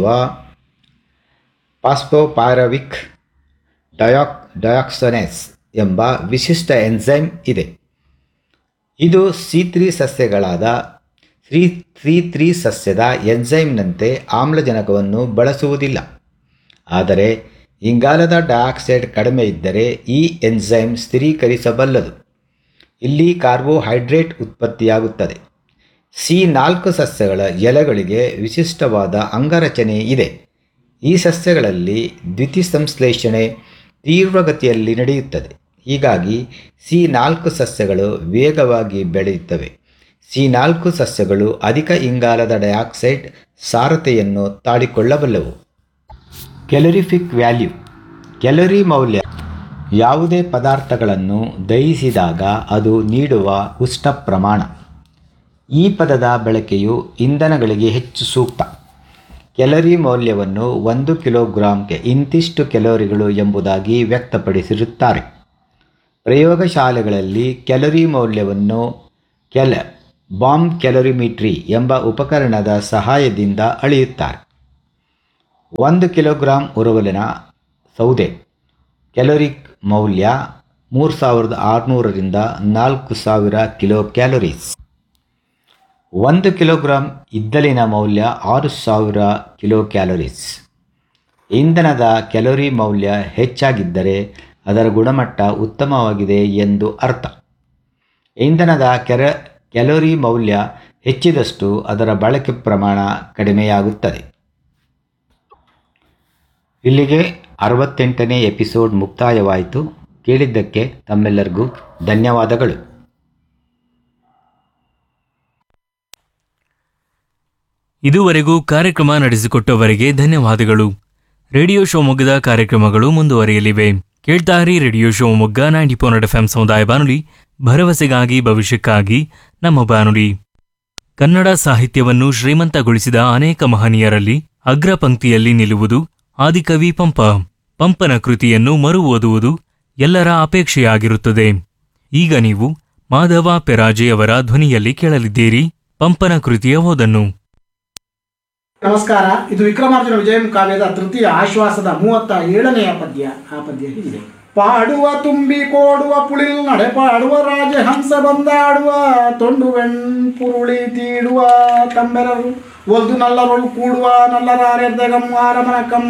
ಪಾಸ್ಪೋಪೈರವಿಕ್ ಡಯಾಕ್ ಡಯಾಕ್ಸನೆಸ್ ಎಂಬ ವಿಶಿಷ್ಟ ಎನ್ಸೈಮ್ ಇದೆ ಇದು ಸಿ ತ್ರೀ ಸಸ್ಯಗಳಾದ ತ್ರೀ ತ್ರೀ ತ್ರೀ ಸಸ್ಯದ ಎನ್ಸೈಮ್ನಂತೆ ಆಮ್ಲಜನಕವನ್ನು ಬಳಸುವುದಿಲ್ಲ ಆದರೆ ಇಂಗಾಲದ ಡೈಆಕ್ಸೈಡ್ ಕಡಿಮೆ ಇದ್ದರೆ ಈ ಎನ್ಸೈಮ್ ಸ್ಥಿರೀಕರಿಸಬಲ್ಲದು ಇಲ್ಲಿ ಕಾರ್ಬೋಹೈಡ್ರೇಟ್ ಉತ್ಪತ್ತಿಯಾಗುತ್ತದೆ ಸಿ ನಾಲ್ಕು ಸಸ್ಯಗಳ ಎಲೆಗಳಿಗೆ ವಿಶಿಷ್ಟವಾದ ಅಂಗರಚನೆ ಇದೆ ಈ ಸಸ್ಯಗಳಲ್ಲಿ ದ್ಯುತಿಸಂಶ್ಲೇಷಣೆ ತೀವ್ರಗತಿಯಲ್ಲಿ ನಡೆಯುತ್ತದೆ ಹೀಗಾಗಿ ಸಿ ನಾಲ್ಕು ಸಸ್ಯಗಳು ವೇಗವಾಗಿ ಬೆಳೆಯುತ್ತವೆ ಸಿ ನಾಲ್ಕು ಸಸ್ಯಗಳು ಅಧಿಕ ಇಂಗಾಲದ ಡೈಆಕ್ಸೈಡ್ ಸಾರತೆಯನ್ನು ತಾಳಿಕೊಳ್ಳಬಲ್ಲವು ಕ್ಯಾಲರಿಫಿಕ್ ವ್ಯಾಲ್ಯೂ ಕ್ಯಾಲರಿ ಮೌಲ್ಯ ಯಾವುದೇ ಪದಾರ್ಥಗಳನ್ನು ದಹಿಸಿದಾಗ ಅದು ನೀಡುವ ಉಷ್ಣ ಪ್ರಮಾಣ ಈ ಪದದ ಬಳಕೆಯು ಇಂಧನಗಳಿಗೆ ಹೆಚ್ಚು ಸೂಕ್ತ ಕ್ಯಾಲರಿ ಮೌಲ್ಯವನ್ನು ಒಂದು ಕಿಲೋಗ್ರಾಂಗೆ ಇಂತಿಷ್ಟು ಕ್ಯಾಲೋರಿಗಳು ಎಂಬುದಾಗಿ ವ್ಯಕ್ತಪಡಿಸಿರುತ್ತಾರೆ ಪ್ರಯೋಗಶಾಲೆಗಳಲ್ಲಿ ಕ್ಯಾಲರಿ ಮೌಲ್ಯವನ್ನು ಕೆಲ ಬಾಂಬ್ ಕ್ಯಾಲೋರಿಮೀಟ್ರಿ ಎಂಬ ಉಪಕರಣದ ಸಹಾಯದಿಂದ ಅಳೆಯುತ್ತಾರೆ ಒಂದು ಕಿಲೋಗ್ರಾಂ ಉರುವಲಿನ ಸೌದೆ ಕ್ಯಾಲೋರಿಕ್ ಮೌಲ್ಯ ಮೂರು ಸಾವಿರದ ಆರುನೂರರಿಂದ ನಾಲ್ಕು ಸಾವಿರ ಕಿಲೋ ಕ್ಯಾಲೋರೀಸ್ ಒಂದು ಕಿಲೋಗ್ರಾಂ ಇದ್ದಲಿನ ಮೌಲ್ಯ ಆರು ಸಾವಿರ ಕಿಲೋ ಕ್ಯಾಲೋರೀಸ್ ಇಂಧನದ ಕ್ಯಾಲೋರಿ ಮೌಲ್ಯ ಹೆಚ್ಚಾಗಿದ್ದರೆ ಅದರ ಗುಣಮಟ್ಟ ಉತ್ತಮವಾಗಿದೆ ಎಂದು ಅರ್ಥ ಇಂಧನದ ಕೆರ ಕ್ಯಾಲೋರಿ ಮೌಲ್ಯ ಹೆಚ್ಚಿದಷ್ಟು ಅದರ ಬಳಕೆ ಪ್ರಮಾಣ ಕಡಿಮೆಯಾಗುತ್ತದೆ ಇಲ್ಲಿಗೆ ಅರವತ್ತೆಂಟನೇ ಎಪಿಸೋಡ್ ಮುಕ್ತಾಯವಾಯಿತು ಕೇಳಿದ್ದಕ್ಕೆ ತಮ್ಮೆಲ್ಲರಿಗೂ ಧನ್ಯವಾದಗಳು ಇದುವರೆಗೂ ಕಾರ್ಯಕ್ರಮ ನಡೆಸಿಕೊಟ್ಟವರಿಗೆ ಧನ್ಯವಾದಗಳು ರೇಡಿಯೋ ಶಿವಮೊಗ್ಗದ ಕಾರ್ಯಕ್ರಮಗಳು ಮುಂದುವರಿಯಲಿವೆ ಕೇಳ್ತಾರಿ radio Shivamogga ninety four F ಸಮುದಾಯ ಬಾನುಲಿ ಭರವಸೆಗಾಗಿ ಭವಿಷ್ಯಕ್ಕಾಗಿ ನಮ್ಮ ಬಾನುಲಿ ಕನ್ನಡ ಸಾಹಿತ್ಯವನ್ನು ಶ್ರೀಮಂತಗೊಳಿಸಿದ ಅನೇಕ ಮಹನೀಯರಲ್ಲಿ ಅಗ್ರ ಪಂಕ್ತಿಯಲ್ಲಿ ನಿಲ್ಲುವುದು ಆದಿಕವಿ ಪಂಪ ಪಂಪನ ಕೃತಿಯನ್ನು ಮರು ಓದುವುದು ಎಲ್ಲರ ಅಪೇಕ್ಷೆಯಾಗಿರುತ್ತದೆ ಈಗ ನೀವು ಮಾಧವ ಪೆರಾಜೆಯವರ ಧ್ವನಿಯಲ್ಲಿ ಕೇಳಲಿದ್ದೀರಿ ಪಂಪನ ಕೃತಿಯ ಓದನ್ನು ನಮಸ್ಕಾರ ಇದು ವಿಕ್ರಮಾರ್ಜುನ ವಿಜಯಂ ಕಾವ್ಯದ ತೃತೀಯ ಆಶ್ವಾಸದ ಮೂವತ್ತ ಏಳನೆಯ ಪದ್ಯ ಆ ಪದ್ಯ ಹೀಗಿದೆ ಪಾಡುವ ತುಂಬಿ ಕೋಡುವ ಪುಳಿಲ್ ನಡೆ ಪಾಡುವ ರಾಜಹಂಸ ಬಂದಾಡುವ ತೊಂಡುವೆಣ್ ಪುರುಳಿ ತೀಡುವ ತಂಬೆರರು ಒಲ್ದು ನಲ್ಲರೊಳು ಕೂಡುವ ನಲ್ಲರಾರೆರ್ದಗಂ ಆರಮನಕಂ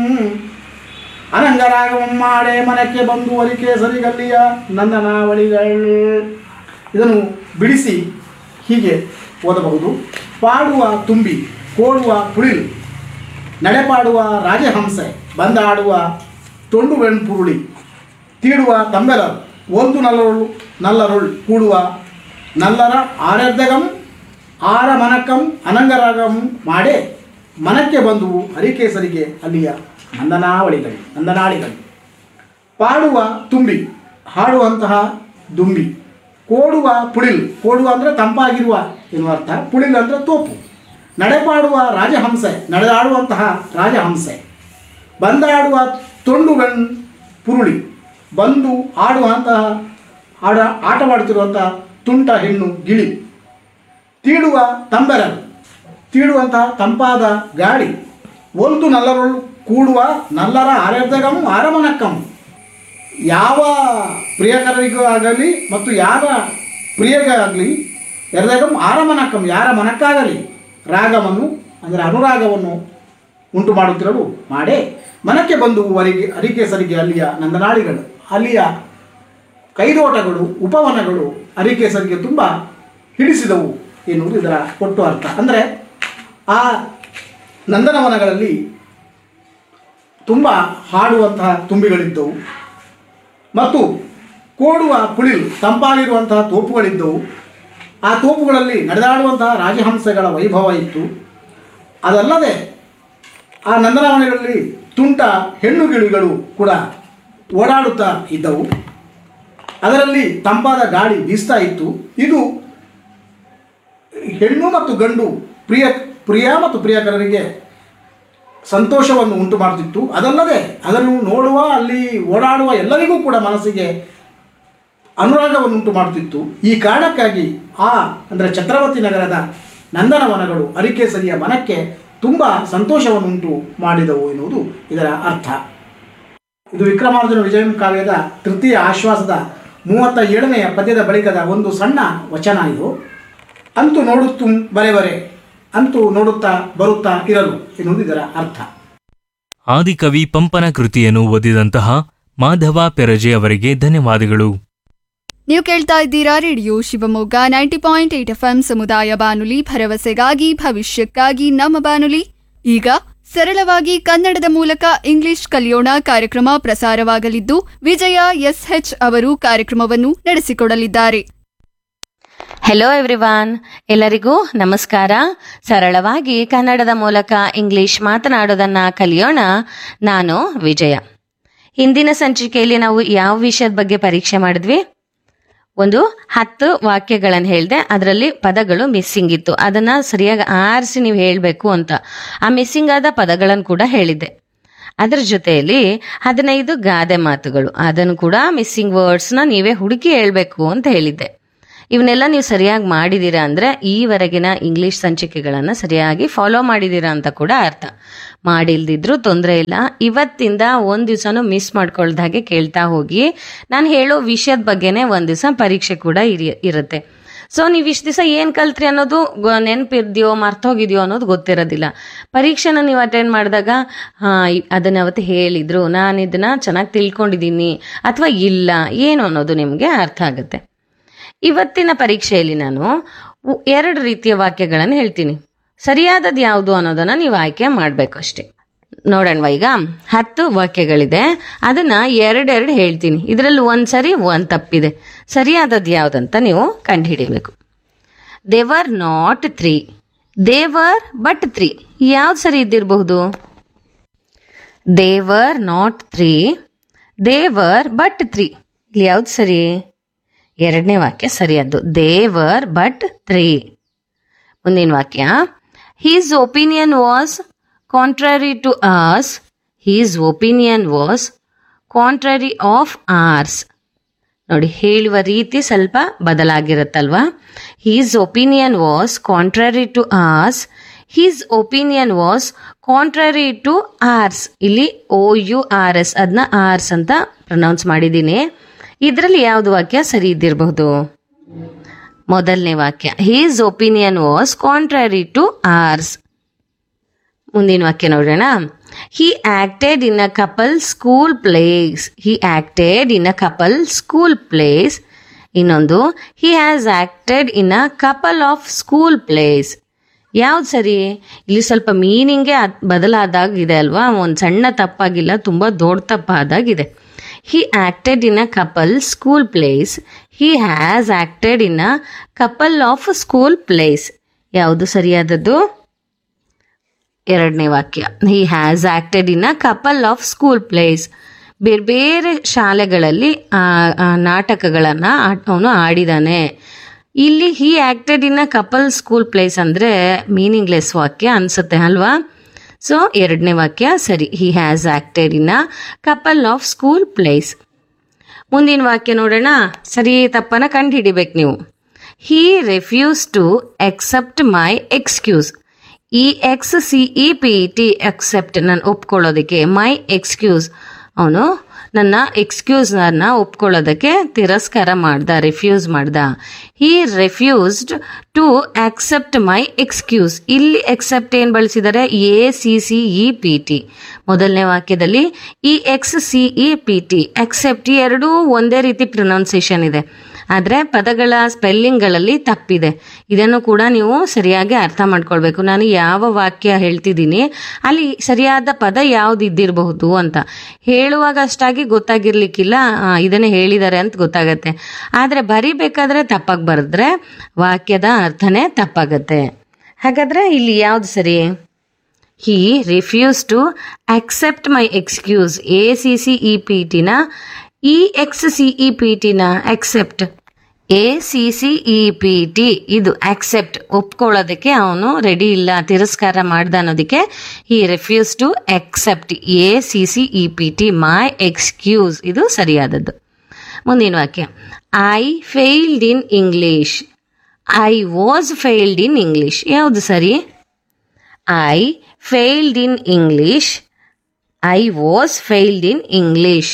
ಅನಂಗರಾಗವಂ ಮಾಡೆ ಮನಕ್ಕೆ ಬಂದು ಒಲಿಕೆ ಸರಿಗಲ್ಲಿಯ ನಂದನಾವಳಿಗಳು ಇದನ್ನು ಬಿಡಿಸಿ ಹೀಗೆ ಓದಬಹುದು ಪಾಡುವ ತುಂಬಿ ಕೋಡುವ ಪುಳಿಲ್ ನಡೆಪಾಡುವ ರಾಜಹಂಸೆ ಬಂದಾಡುವ ತೊಂಡು ಪುರುಳಿ ತೀಡುವ ತಂಬೆಲರು ಒಂದು ನಲ್ಲರುಳು ನಲ್ಲರುಳ್ ಕೂಡುವ ನಲ್ಲರ ಆರರ್ಧಗಂ ಆರ ಮನಕಂ ಅನಂಗರಾಗಂ ಮಾಡೇ ಮನಕ್ಕೆ ಬಂದುವು ಹರಿಕೇಸರಿಗೆ ಅಲ್ಲಿಯ ನಂದನಾವಳಿಗಳು ನಂದನಾಳಿಗಳು ಪಾಡುವ ತುಂಬಿ ಹಾಡುವಂತಹ ದುಂಬಿ ಕೋಡುವ ಪುಳಿಲ್ ಕೋಡುವ ಅಂದರೆ ತಂಪಾಗಿರುವ ಎನ್ನುವ ಅರ್ಥ ಪುಳಿಲ್ ಅಂದರೆ ತೋಪು ನಡೆಪಾಡುವ ರಾಜಹಂಸೆ ನಡೆದಾಡುವಂತಹ ರಾಜಹಂಸೆ ಬಂದಾಡುವ ತೊಂಡುಗಣ್ ಪುರುಳಿ ಬಂದು ಆಡುವಂತಹ ಆಡ ಆಟವಾಡುತ್ತಿರುವಂತಹ ತುಂಟ ಹೆಣ್ಣು ಗಿಳಿ ತೀಡುವ ತಂಬೆರರು ತೀಡುವಂತಹ ತಂಪಾದ ಗಾಳಿ ಒಂದು ನಲ್ಲರೊಳು ಕೂಡುವ ನಲ್ಲರ ಆರರ್ಧಗಂ ಆರಮನಕ್ಕಂ ಯಾವ ಪ್ರಿಯಕರಿಗೂ ಆಗಲಿ ಮತ್ತು ಯಾರ ಪ್ರಿಯಗಾಗಲಿ ಎರಡಗಂ ಆರಮನಕ್ಕಂ ಯಾರ ಮನಕ್ಕಾಗಲಿ ರಾಗವನ್ನು ಅಂದರೆ ಅನುರಾಗವನ್ನು ಉಂಟು ಮಾಡುತ್ತಿರಲು ಮಾಡೇ ಮನಕ್ಕೆ ಬಂದು ವರಿಗೆ ಅರಿಕೆ ಸರಿಗೆ ಅಲ್ಲಿಯ ನಂದನಾಳಿಗಳು ಅಲ್ಲಿಯ ಕೈದೋಟಗಳು ಉಪವನಗಳು ಅರಿಕೇಸರಿಗೆ ತುಂಬ ಹಿಡಿಸಿದವು ಎನ್ನುವುದು ಇದರ ಒಟ್ಟು ಅರ್ಥ ಅಂದರೆ ಆ ನಂದನವನಗಳಲ್ಲಿ ತುಂಬ ಹಾಡುವಂತಹ ತುಂಬಿಗಳಿದ್ದವು ಮತ್ತು ಕೋಡುವ ಪುಳಿಲ್ ತಂಪಾಗಿರುವಂತಹ ತೋಪುಗಳಿದ್ದವು ಆ ತೋಪುಗಳಲ್ಲಿ ನಡೆದಾಡುವಂತಹ ರಾಜಹಂಸಗಳ ವೈಭವ ಇತ್ತು ಅದಲ್ಲದೆ ಆ ನಂದನವನಗಳಲ್ಲಿ ತುಂಟ ಹೆಣ್ಣು ಗಿಳಿಗಳು ಕೂಡ ಓಡಾಡುತ್ತಾ ಇದ್ದವು ಅದರಲ್ಲಿ ತಂಪಾದ ಗಾಳಿ ಬೀಸ್ತಾ ಇತ್ತು ಇದು ಹೆಣ್ಣು ಮತ್ತು ಗಂಡು ಪ್ರಿಯ ಪ್ರಿಯ ಮತ್ತು ಪ್ರಿಯಕರರಿಗೆ ಸಂತೋಷವನ್ನು ಉಂಟು ಮಾಡುತ್ತಿತ್ತು ಅದಲ್ಲದೆ ಅದನ್ನು ನೋಡುವ ಅಲ್ಲಿ ಓಡಾಡುವ ಎಲ್ಲರಿಗೂ ಕೂಡ ಮನಸ್ಸಿಗೆ ಅನುರಾಗವನ್ನು ಉಂಟು ಮಾಡುತ್ತಿತ್ತು ಈ ಕಾರಣಕ್ಕಾಗಿ ಆ ಅಂದರೆ ಛತ್ರವರ್ತಿ ನಗರದ ನಂದನವನಗಳು ಅರಿಕೇಸರಿಯ ಮನಕ್ಕೆ ತುಂಬ ಸಂತೋಷವನ್ನುಂಟು ಮಾಡಿದವು ಎನ್ನುವುದು ಇದರ ಅರ್ಥ ಇದು ವಿಕ್ರಮಾರ್ಜುನ ವಿಜಯಂ ಕಾವ್ಯದ ತೃತೀಯ ಆಶ್ವಾಸದ ಮೂವತ್ತ ಏಳನೆಯ ಪದ್ಯದ ಬಳಿಕದ ಒಂದು ಸಣ್ಣ ವಚನ ಇದು ಅಂತೂ ನೋಡುತ್ತು ಬರೆ ಬರೆ ಅಂತೂ ನೋಡುತ್ತಾ ಬರುತ್ತಾ ಇರಲು ಎನ್ನುವುದು ಇದರ ಅರ್ಥ ಆದಿಕವಿ ಪಂಪನ ಕೃತಿಯನ್ನು ಓದಿದಂತಹ ಮಾಧವ ಪೆರಜೆ ಅವರಿಗೆ ಧನ್ಯವಾದಗಳು ನೀವು ಕೇಳ್ತಾ ಇದ್ದೀರಾ radio Shivamogga ninety point eight F M ಸಮುದಾಯ ಬಾನುಲಿ ಭರವಸೆಗಾಗಿ ಭವಿಷ್ಯಕ್ಕಾಗಿ ನಮ್ಮ ಬಾನುಲಿ ಈಗ ಸರಳವಾಗಿ ಕನ್ನಡದ ಮೂಲಕ ಇಂಗ್ಲಿಷ್ ಕಲಿಯೋಣ ಕಾರ್ಯಕ್ರಮ ಪ್ರಸಾರವಾಗಲಿದ್ದು ವಿಜಯ ಎಸ್ಎಚ್ ಅವರು ಕಾರ್ಯಕ್ರಮವನ್ನು ನಡೆಸಿಕೊಡಲಿದ್ದಾರೆ ಹೆಲೋ ಎವ್ರಿವಾನ್ ಎಲ್ಲರಿಗೂ ನಮಸ್ಕಾರ ಸರಳವಾಗಿ ಕನ್ನಡದ ಮೂಲಕ ಇಂಗ್ಲಿಷ್ ಮಾತನಾಡೋದನ್ನ ಕಲಿಯೋಣ ನಾನು ವಿಜಯ ಹಿಂದಿನ ಸಂಚಿಕೆಯಲ್ಲಿ ನಾವು ಯಾವ ವಿಷಯದ ಬಗ್ಗೆ ಪರೀಕ್ಷೆ ಮಾಡಿದ್ವಿ ಒಂದು ಹತ್ತು ವಾಕ್ಯಗಳನ್ನು ಹೇಳಿದೆ ಅದರಲ್ಲಿ ಪದಗಳು ಮಿಸ್ಸಿಂಗ್ ಇತ್ತು ಅದನ್ನ ಸರಿಯಾಗಿ ಆರಿಸಿ ನೀವು ಹೇಳಬೇಕು ಅಂತ ಆ ಮಿಸ್ಸಿಂಗ್ ಆದ ಪದಗಳನ್ನು ಕೂಡ ಹೇಳಿದ್ದೆ ಅದರ ಜೊತೆಯಲ್ಲಿ ಹದಿನೈದು ಗಾದೆ ಮಾತುಗಳು ಅದನ್ನು ಕೂಡ ಮಿಸ್ಸಿಂಗ್ ವರ್ಡ್ಸ್ನ ನೀವೇ ಹುಡುಕಿ ಹೇಳಬೇಕು ಅಂತ ಹೇಳಿದ್ದೆ ಇವನ್ನೆಲ್ಲ ನೀವು ಸರಿಯಾಗಿ ಮಾಡಿದ್ದೀರಾ ಅಂದರೆ ಈವರೆಗಿನ ಇಂಗ್ಲಿಷ್ ಸಂಚಿಕೆಗಳನ್ನು ಸರಿಯಾಗಿ ಫಾಲೋ ಮಾಡಿದ್ದೀರಾ ಅಂತ ಕೂಡ ಅರ್ಥ ಮಾಡಿಲ್ದಿದ್ರು ತೊಂದರೆ ಇಲ್ಲ ಇವತ್ತಿಂದ ಒಂದು ದಿವಸನೂ ಮಿಸ್ ಮಾಡ್ಕೊಳ್ದ ಹಾಗೆ ಕೇಳ್ತಾ ಹೋಗಿ ನಾನು ಹೇಳೋ ವಿಷಯದ ಬಗ್ಗೆನೇ ಒಂದು ದಿವಸ ಪರೀಕ್ಷೆ ಕೂಡ ಇರಿ ಇರುತ್ತೆ ಸೊ ನೀವು ಇಷ್ಟು ದಿವಸ ಏನು ಕಲ್ತ್ರಿ ಅನ್ನೋದು ಗ- ನೆನ್ಪಿದ್ಯೋ ಮರ್ತೋಗಿದ್ಯೋ ಅನ್ನೋದು ಗೊತ್ತಿರೋದಿಲ್ಲ ಪರೀಕ್ಷೆನ ನೀವು ಅಟೆಂಡ್ ಮಾಡಿದಾಗ ಹಾಂ ಅದನ್ನ ಅವತ್ತು ಹೇಳಿದ್ರು ನಾನು ಇದನ್ನ ಚೆನ್ನಾಗಿ ತಿಳ್ಕೊಂಡಿದ್ದೀನಿ ಅಥವಾ ಇಲ್ಲ ಏನು ಅನ್ನೋದು ನಿಮಗೆ ಅರ್ಥ ಆಗುತ್ತೆ ಇವತ್ತಿನ ಪರೀಕ್ಷೆಯಲ್ಲಿ ನಾನು ಉ- ಎರಡು ರೀತಿಯ ವಾಕ್ಯಗಳನ್ನು ಹೇಳ್ತೀನಿ ಸರಿಯಾದದ್ದು ಯಾವುದು ಅನ್ನೋದನ್ನ ನೀವು ಆಯ್ಕೆ ಮಾಡಬೇಕು ಅಷ್ಟೇ ನೋಡೋಣವಾ ಈಗ ಹತ್ತು ವಾಕ್ಯಗಳಿದೆ ಅದನ್ನ ಎರಡೆರಡು ಹೇಳ್ತೀನಿ ಇದರಲ್ಲಿ ಒಂದು ಸರಿ ಒಂದು ತಪ್ಪಿದೆ ಸರಿಯಾದದ್ದು ಯಾವುದಂತ ನೀವು ಕಂಡುಹಿಡಿಬೇಕು they were not three they were but three ಯಾವ್ದು ಸರಿ ಇದ್ದಿರಬಹುದು they were not three they were but three ಇಲ್ಲಿ ಯಾವ್ದು ಸರಿ ಎರಡನೇ ವಾಕ್ಯ ಸರಿಯಾದ್ದು ದೇವರ್ ಬಟ್ ತ್ರೀ ಮುಂದಿನ ವಾಕ್ಯ his opinion was contrary to ours his opinion was contrary of ours ನೋಡಿ ಹೇಳುವ ರೀತಿ ಸ್ವಲ್ಪ ಬದಲಾಗಿರುತ್ತಲ್ವಾ his opinion was contrary to ours his opinion was contrary to ours ಇಲ್ಲಿ ಓ ಯು ಆರ್ ಎಸ್ ಅದನ್ನ ಆರ್ಸ್ ಅಂತ ಪ್ರೊನೌನ್ಸ್ ಮಾಡಿದ್ದೀನಿ ಇದರಲ್ಲಿ ಯಾವುದು ವಾಕ್ಯ ಸರಿ ಇದ್ದಿರಬಹುದು ಮೊದಲನೇ ವಾಕ್ಯ his opinion was contrary to ours ಮುಂದಿನ ವಾಕ್ಯ ನೋಡೋಣ he acted in a couple school plays he acted in a couple school plays ಇನ್ನೊಂದು he has acted in a couple of school plays ಯಾವ್ದು ಸರಿ ಇಲ್ಲಿ ಸ್ವಲ್ಪ ಮೀನಿಂಗೇ ಬದಲಾದಾಗಿದೆ ಅಲ್ವಾ ಒಂದು ಸಣ್ಣ ತಪ್ಪಾಗಿಲ್ಲ ತುಂಬ ದೊಡ್ಡ ತಪ್ಪಾದಾಗಿದೆ he acted in a couple school plays he has acted in a couple of school plays ಯಾವುದು ಸರಿಯಾದದ್ದು ಎರಡನೇ ವಾಕ್ಯ he has acted in a couple of school plays ಬೇರೆ ಬೇರೆ ಶಾಲೆಗಳಲ್ಲಿ ಆ, ಆ ನಾಟಕಗಳನ್ನು ಅವನು ಆಡಿದಾನೆ ಇಲ್ಲಿ he acted in a couple school plays ಅಂದರೆ ಮೀನಿಂಗ್ಲೆಸ್ ವಾಕ್ಯ ಅನ್ಸುತ್ತೆ ಅಲ್ವಾ ಸೊ ಎರಡನೇ ವಾಕ್ಯ ಸರಿ he has acted in a couple of school plays ಮುಂದಿನ ವಾಕ್ಯ ನೋಡೋಣ ಸರಿ ತಪ್ಪನ ಕಂಡು ಹಿಡಿಬೇಕು ನೀವು he refuse to except my excuse E X C E P T except ನಾನು ಒಪ್ಕೊಳ್ಳೋದಕ್ಕೆ ಮೈ ಎಕ್ಸ್ಕ್ಯೂಸ್ ಅವನು ನನ್ನ ಎಕ್ಸ್ಕ್ಯೂಸ್ನ ಒಪ್ಕೊಳ್ಳೋದಕ್ಕೆ ತಿರಸ್ಕಾರ ಮಾಡ್ದ ರಿಫ್ಯೂಸ್ ಮಾಡ್ದ he refused to accept my excuse ಇಲ್ಲಿ ಎಕ್ಸೆಪ್ಟ್ ಏನು ಬಳಸಿದ್ದಾರೆ A C C E P T ಮೊದಲನೇ ವಾಕ್ಯದಲ್ಲಿ E X C E P T except ಈ ಎರಡೂ ಒಂದೇ ರೀತಿ ಪ್ರೊನೌನ್ಸಿಯೇಷನ್ ಇದೆ ಆದರೆ ಪದಗಳ ಸ್ಪೆಲ್ಲಿಂಗ್ಗಳಲ್ಲಿ ತಪ್ಪಿದೆ ಇದನ್ನು ಕೂಡ ನೀವು ಸರಿಯಾಗಿ ಅರ್ಥ ಮಾಡ್ಕೊಳ್ಬೇಕು ನಾನು ಯಾವ ವಾಕ್ಯ ಹೇಳ್ತಿದ್ದೀನಿ ಅಲ್ಲಿ ಸರಿಯಾದ ಪದ ಯಾವ್ದು ಇದ್ದಿರಬಹುದು ಅಂತ ಹೇಳುವಾಗ ಅಷ್ಟಾಗಿ ಗೊತ್ತಾಗಿರ್ಲಿಕ್ಕಿಲ್ಲ ಆ, ಇದನ್ನೇ ಹೇಳಿದ್ದಾರೆ ಅಂತ ಗೊತ್ತಾಗತ್ತೆ ಆದರೆ ಬರಿಬೇಕಾದ್ರೆ ತಪ್ಪಾಗಿ ಬರೆದ್ರೆ ವಾಕ್ಯದ ಅರ್ಥನೇ ತಪ್ಪಾಗತ್ತೆ ಹಾಗಾದ್ರೆ ಇಲ್ಲಿ ಯಾವ್ದು ಸರಿ he refuse to accept my excuse A C C E P ಟಿನ E X C E P ಟಿನ accept A C C E P T ಇದು ಅಕ್ಸೆಪ್ಟ್ ಒಪ್ಕೊಳ್ಳೋದಕ್ಕೆ ಅವನು ರೆಡಿ ಇಲ್ಲ ತಿರಸ್ಕಾರ ಮಾಡ್ದ ಅನ್ನೋದಕ್ಕೆ he refuse to accept A C C E P T my excuse ಇದು ಸರಿಯಾದದ್ದು ಮುಂದಿನ ವಾಕ್ಯ I failed in English I was failed in English ಯಾವುದು ಸರಿ I failed in English I was failed in English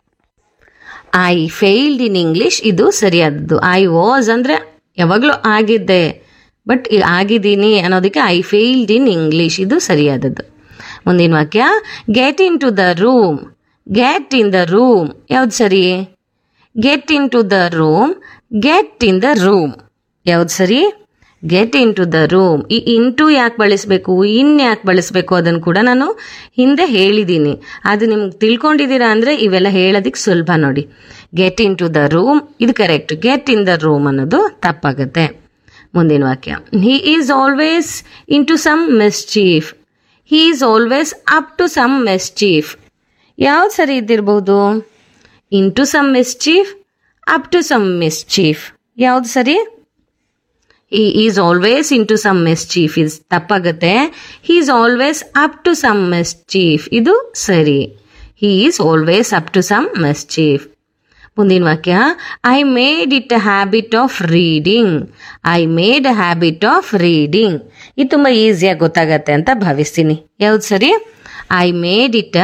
I failed in English ಇದು ಸರಿಯಾದದ್ದು I was ಅಂದರೆ ಯಾವಾಗಲೂ ಆಗಿದ್ದೆ ಬಟ್ ಆಗಿದ್ದೀನಿ ಅನ್ನೋದಕ್ಕೆ ಐ ಫೇಲ್ಡ್ ಇನ್ ಇಂಗ್ಲಿಷ್ ಇದು ಸರಿಯಾದದ್ದು ಮುಂದಿನ ವಾಕ್ಯ get into the room get in the room ಯಾವ್ದು ಸರಿ get into the room get in the room ಯಾವ್ದು ಸರಿ get into the room ಈ ಇಂಟು ಯಾಕೆ ಬಳಸಬೇಕು ಇನ್ ಯಾಕೆ ಬಳಸಬೇಕು ಅದನ್ನು ಕೂಡ ನಾನು ಹಿಂದೆ ಹೇಳಿದ್ದೀನಿ ಅದು ನಿಮ್ಗೆ ತಿಳ್ಕೊಂಡಿದ್ದೀರಾ ಅಂದರೆ ಇವೆಲ್ಲ ಹೇಳೋದಕ್ಕೆ ಸುಲಭ ನೋಡಿ get into the room ಇದು correct get in the room ಅನ್ನೋದು ತಪ್ಪಾಗುತ್ತೆ ಮುಂದಿನ ವಾಕ್ಯ he is always into some mischief he is always up to some mischief ಯಾವ್ದು ಸರಿ ಇದ್ದಿರ್ಬೋದು into some mischief up to some mischief ಯಾವ್ದು ಸರಿ ಈ is always into some mischief is ತಪ್ಪಾಗುತ್ತೆ he is always up to some mischief ಇದು ಸರಿ he is always up to some mischief ಮುಂದಿನ ವಾಕ್ಯ I made it a habit of reading I made a habit of reading ಇದು ತುಂಬ ಈಸಿಯಾಗಿ ಗೊತ್ತಾಗತ್ತೆ ಅಂತ ಭಾವಿಸ್ತೀನಿ ಯಾವ್ದು ಸರಿ ಐ ಮೇಡ್ ಇಟ್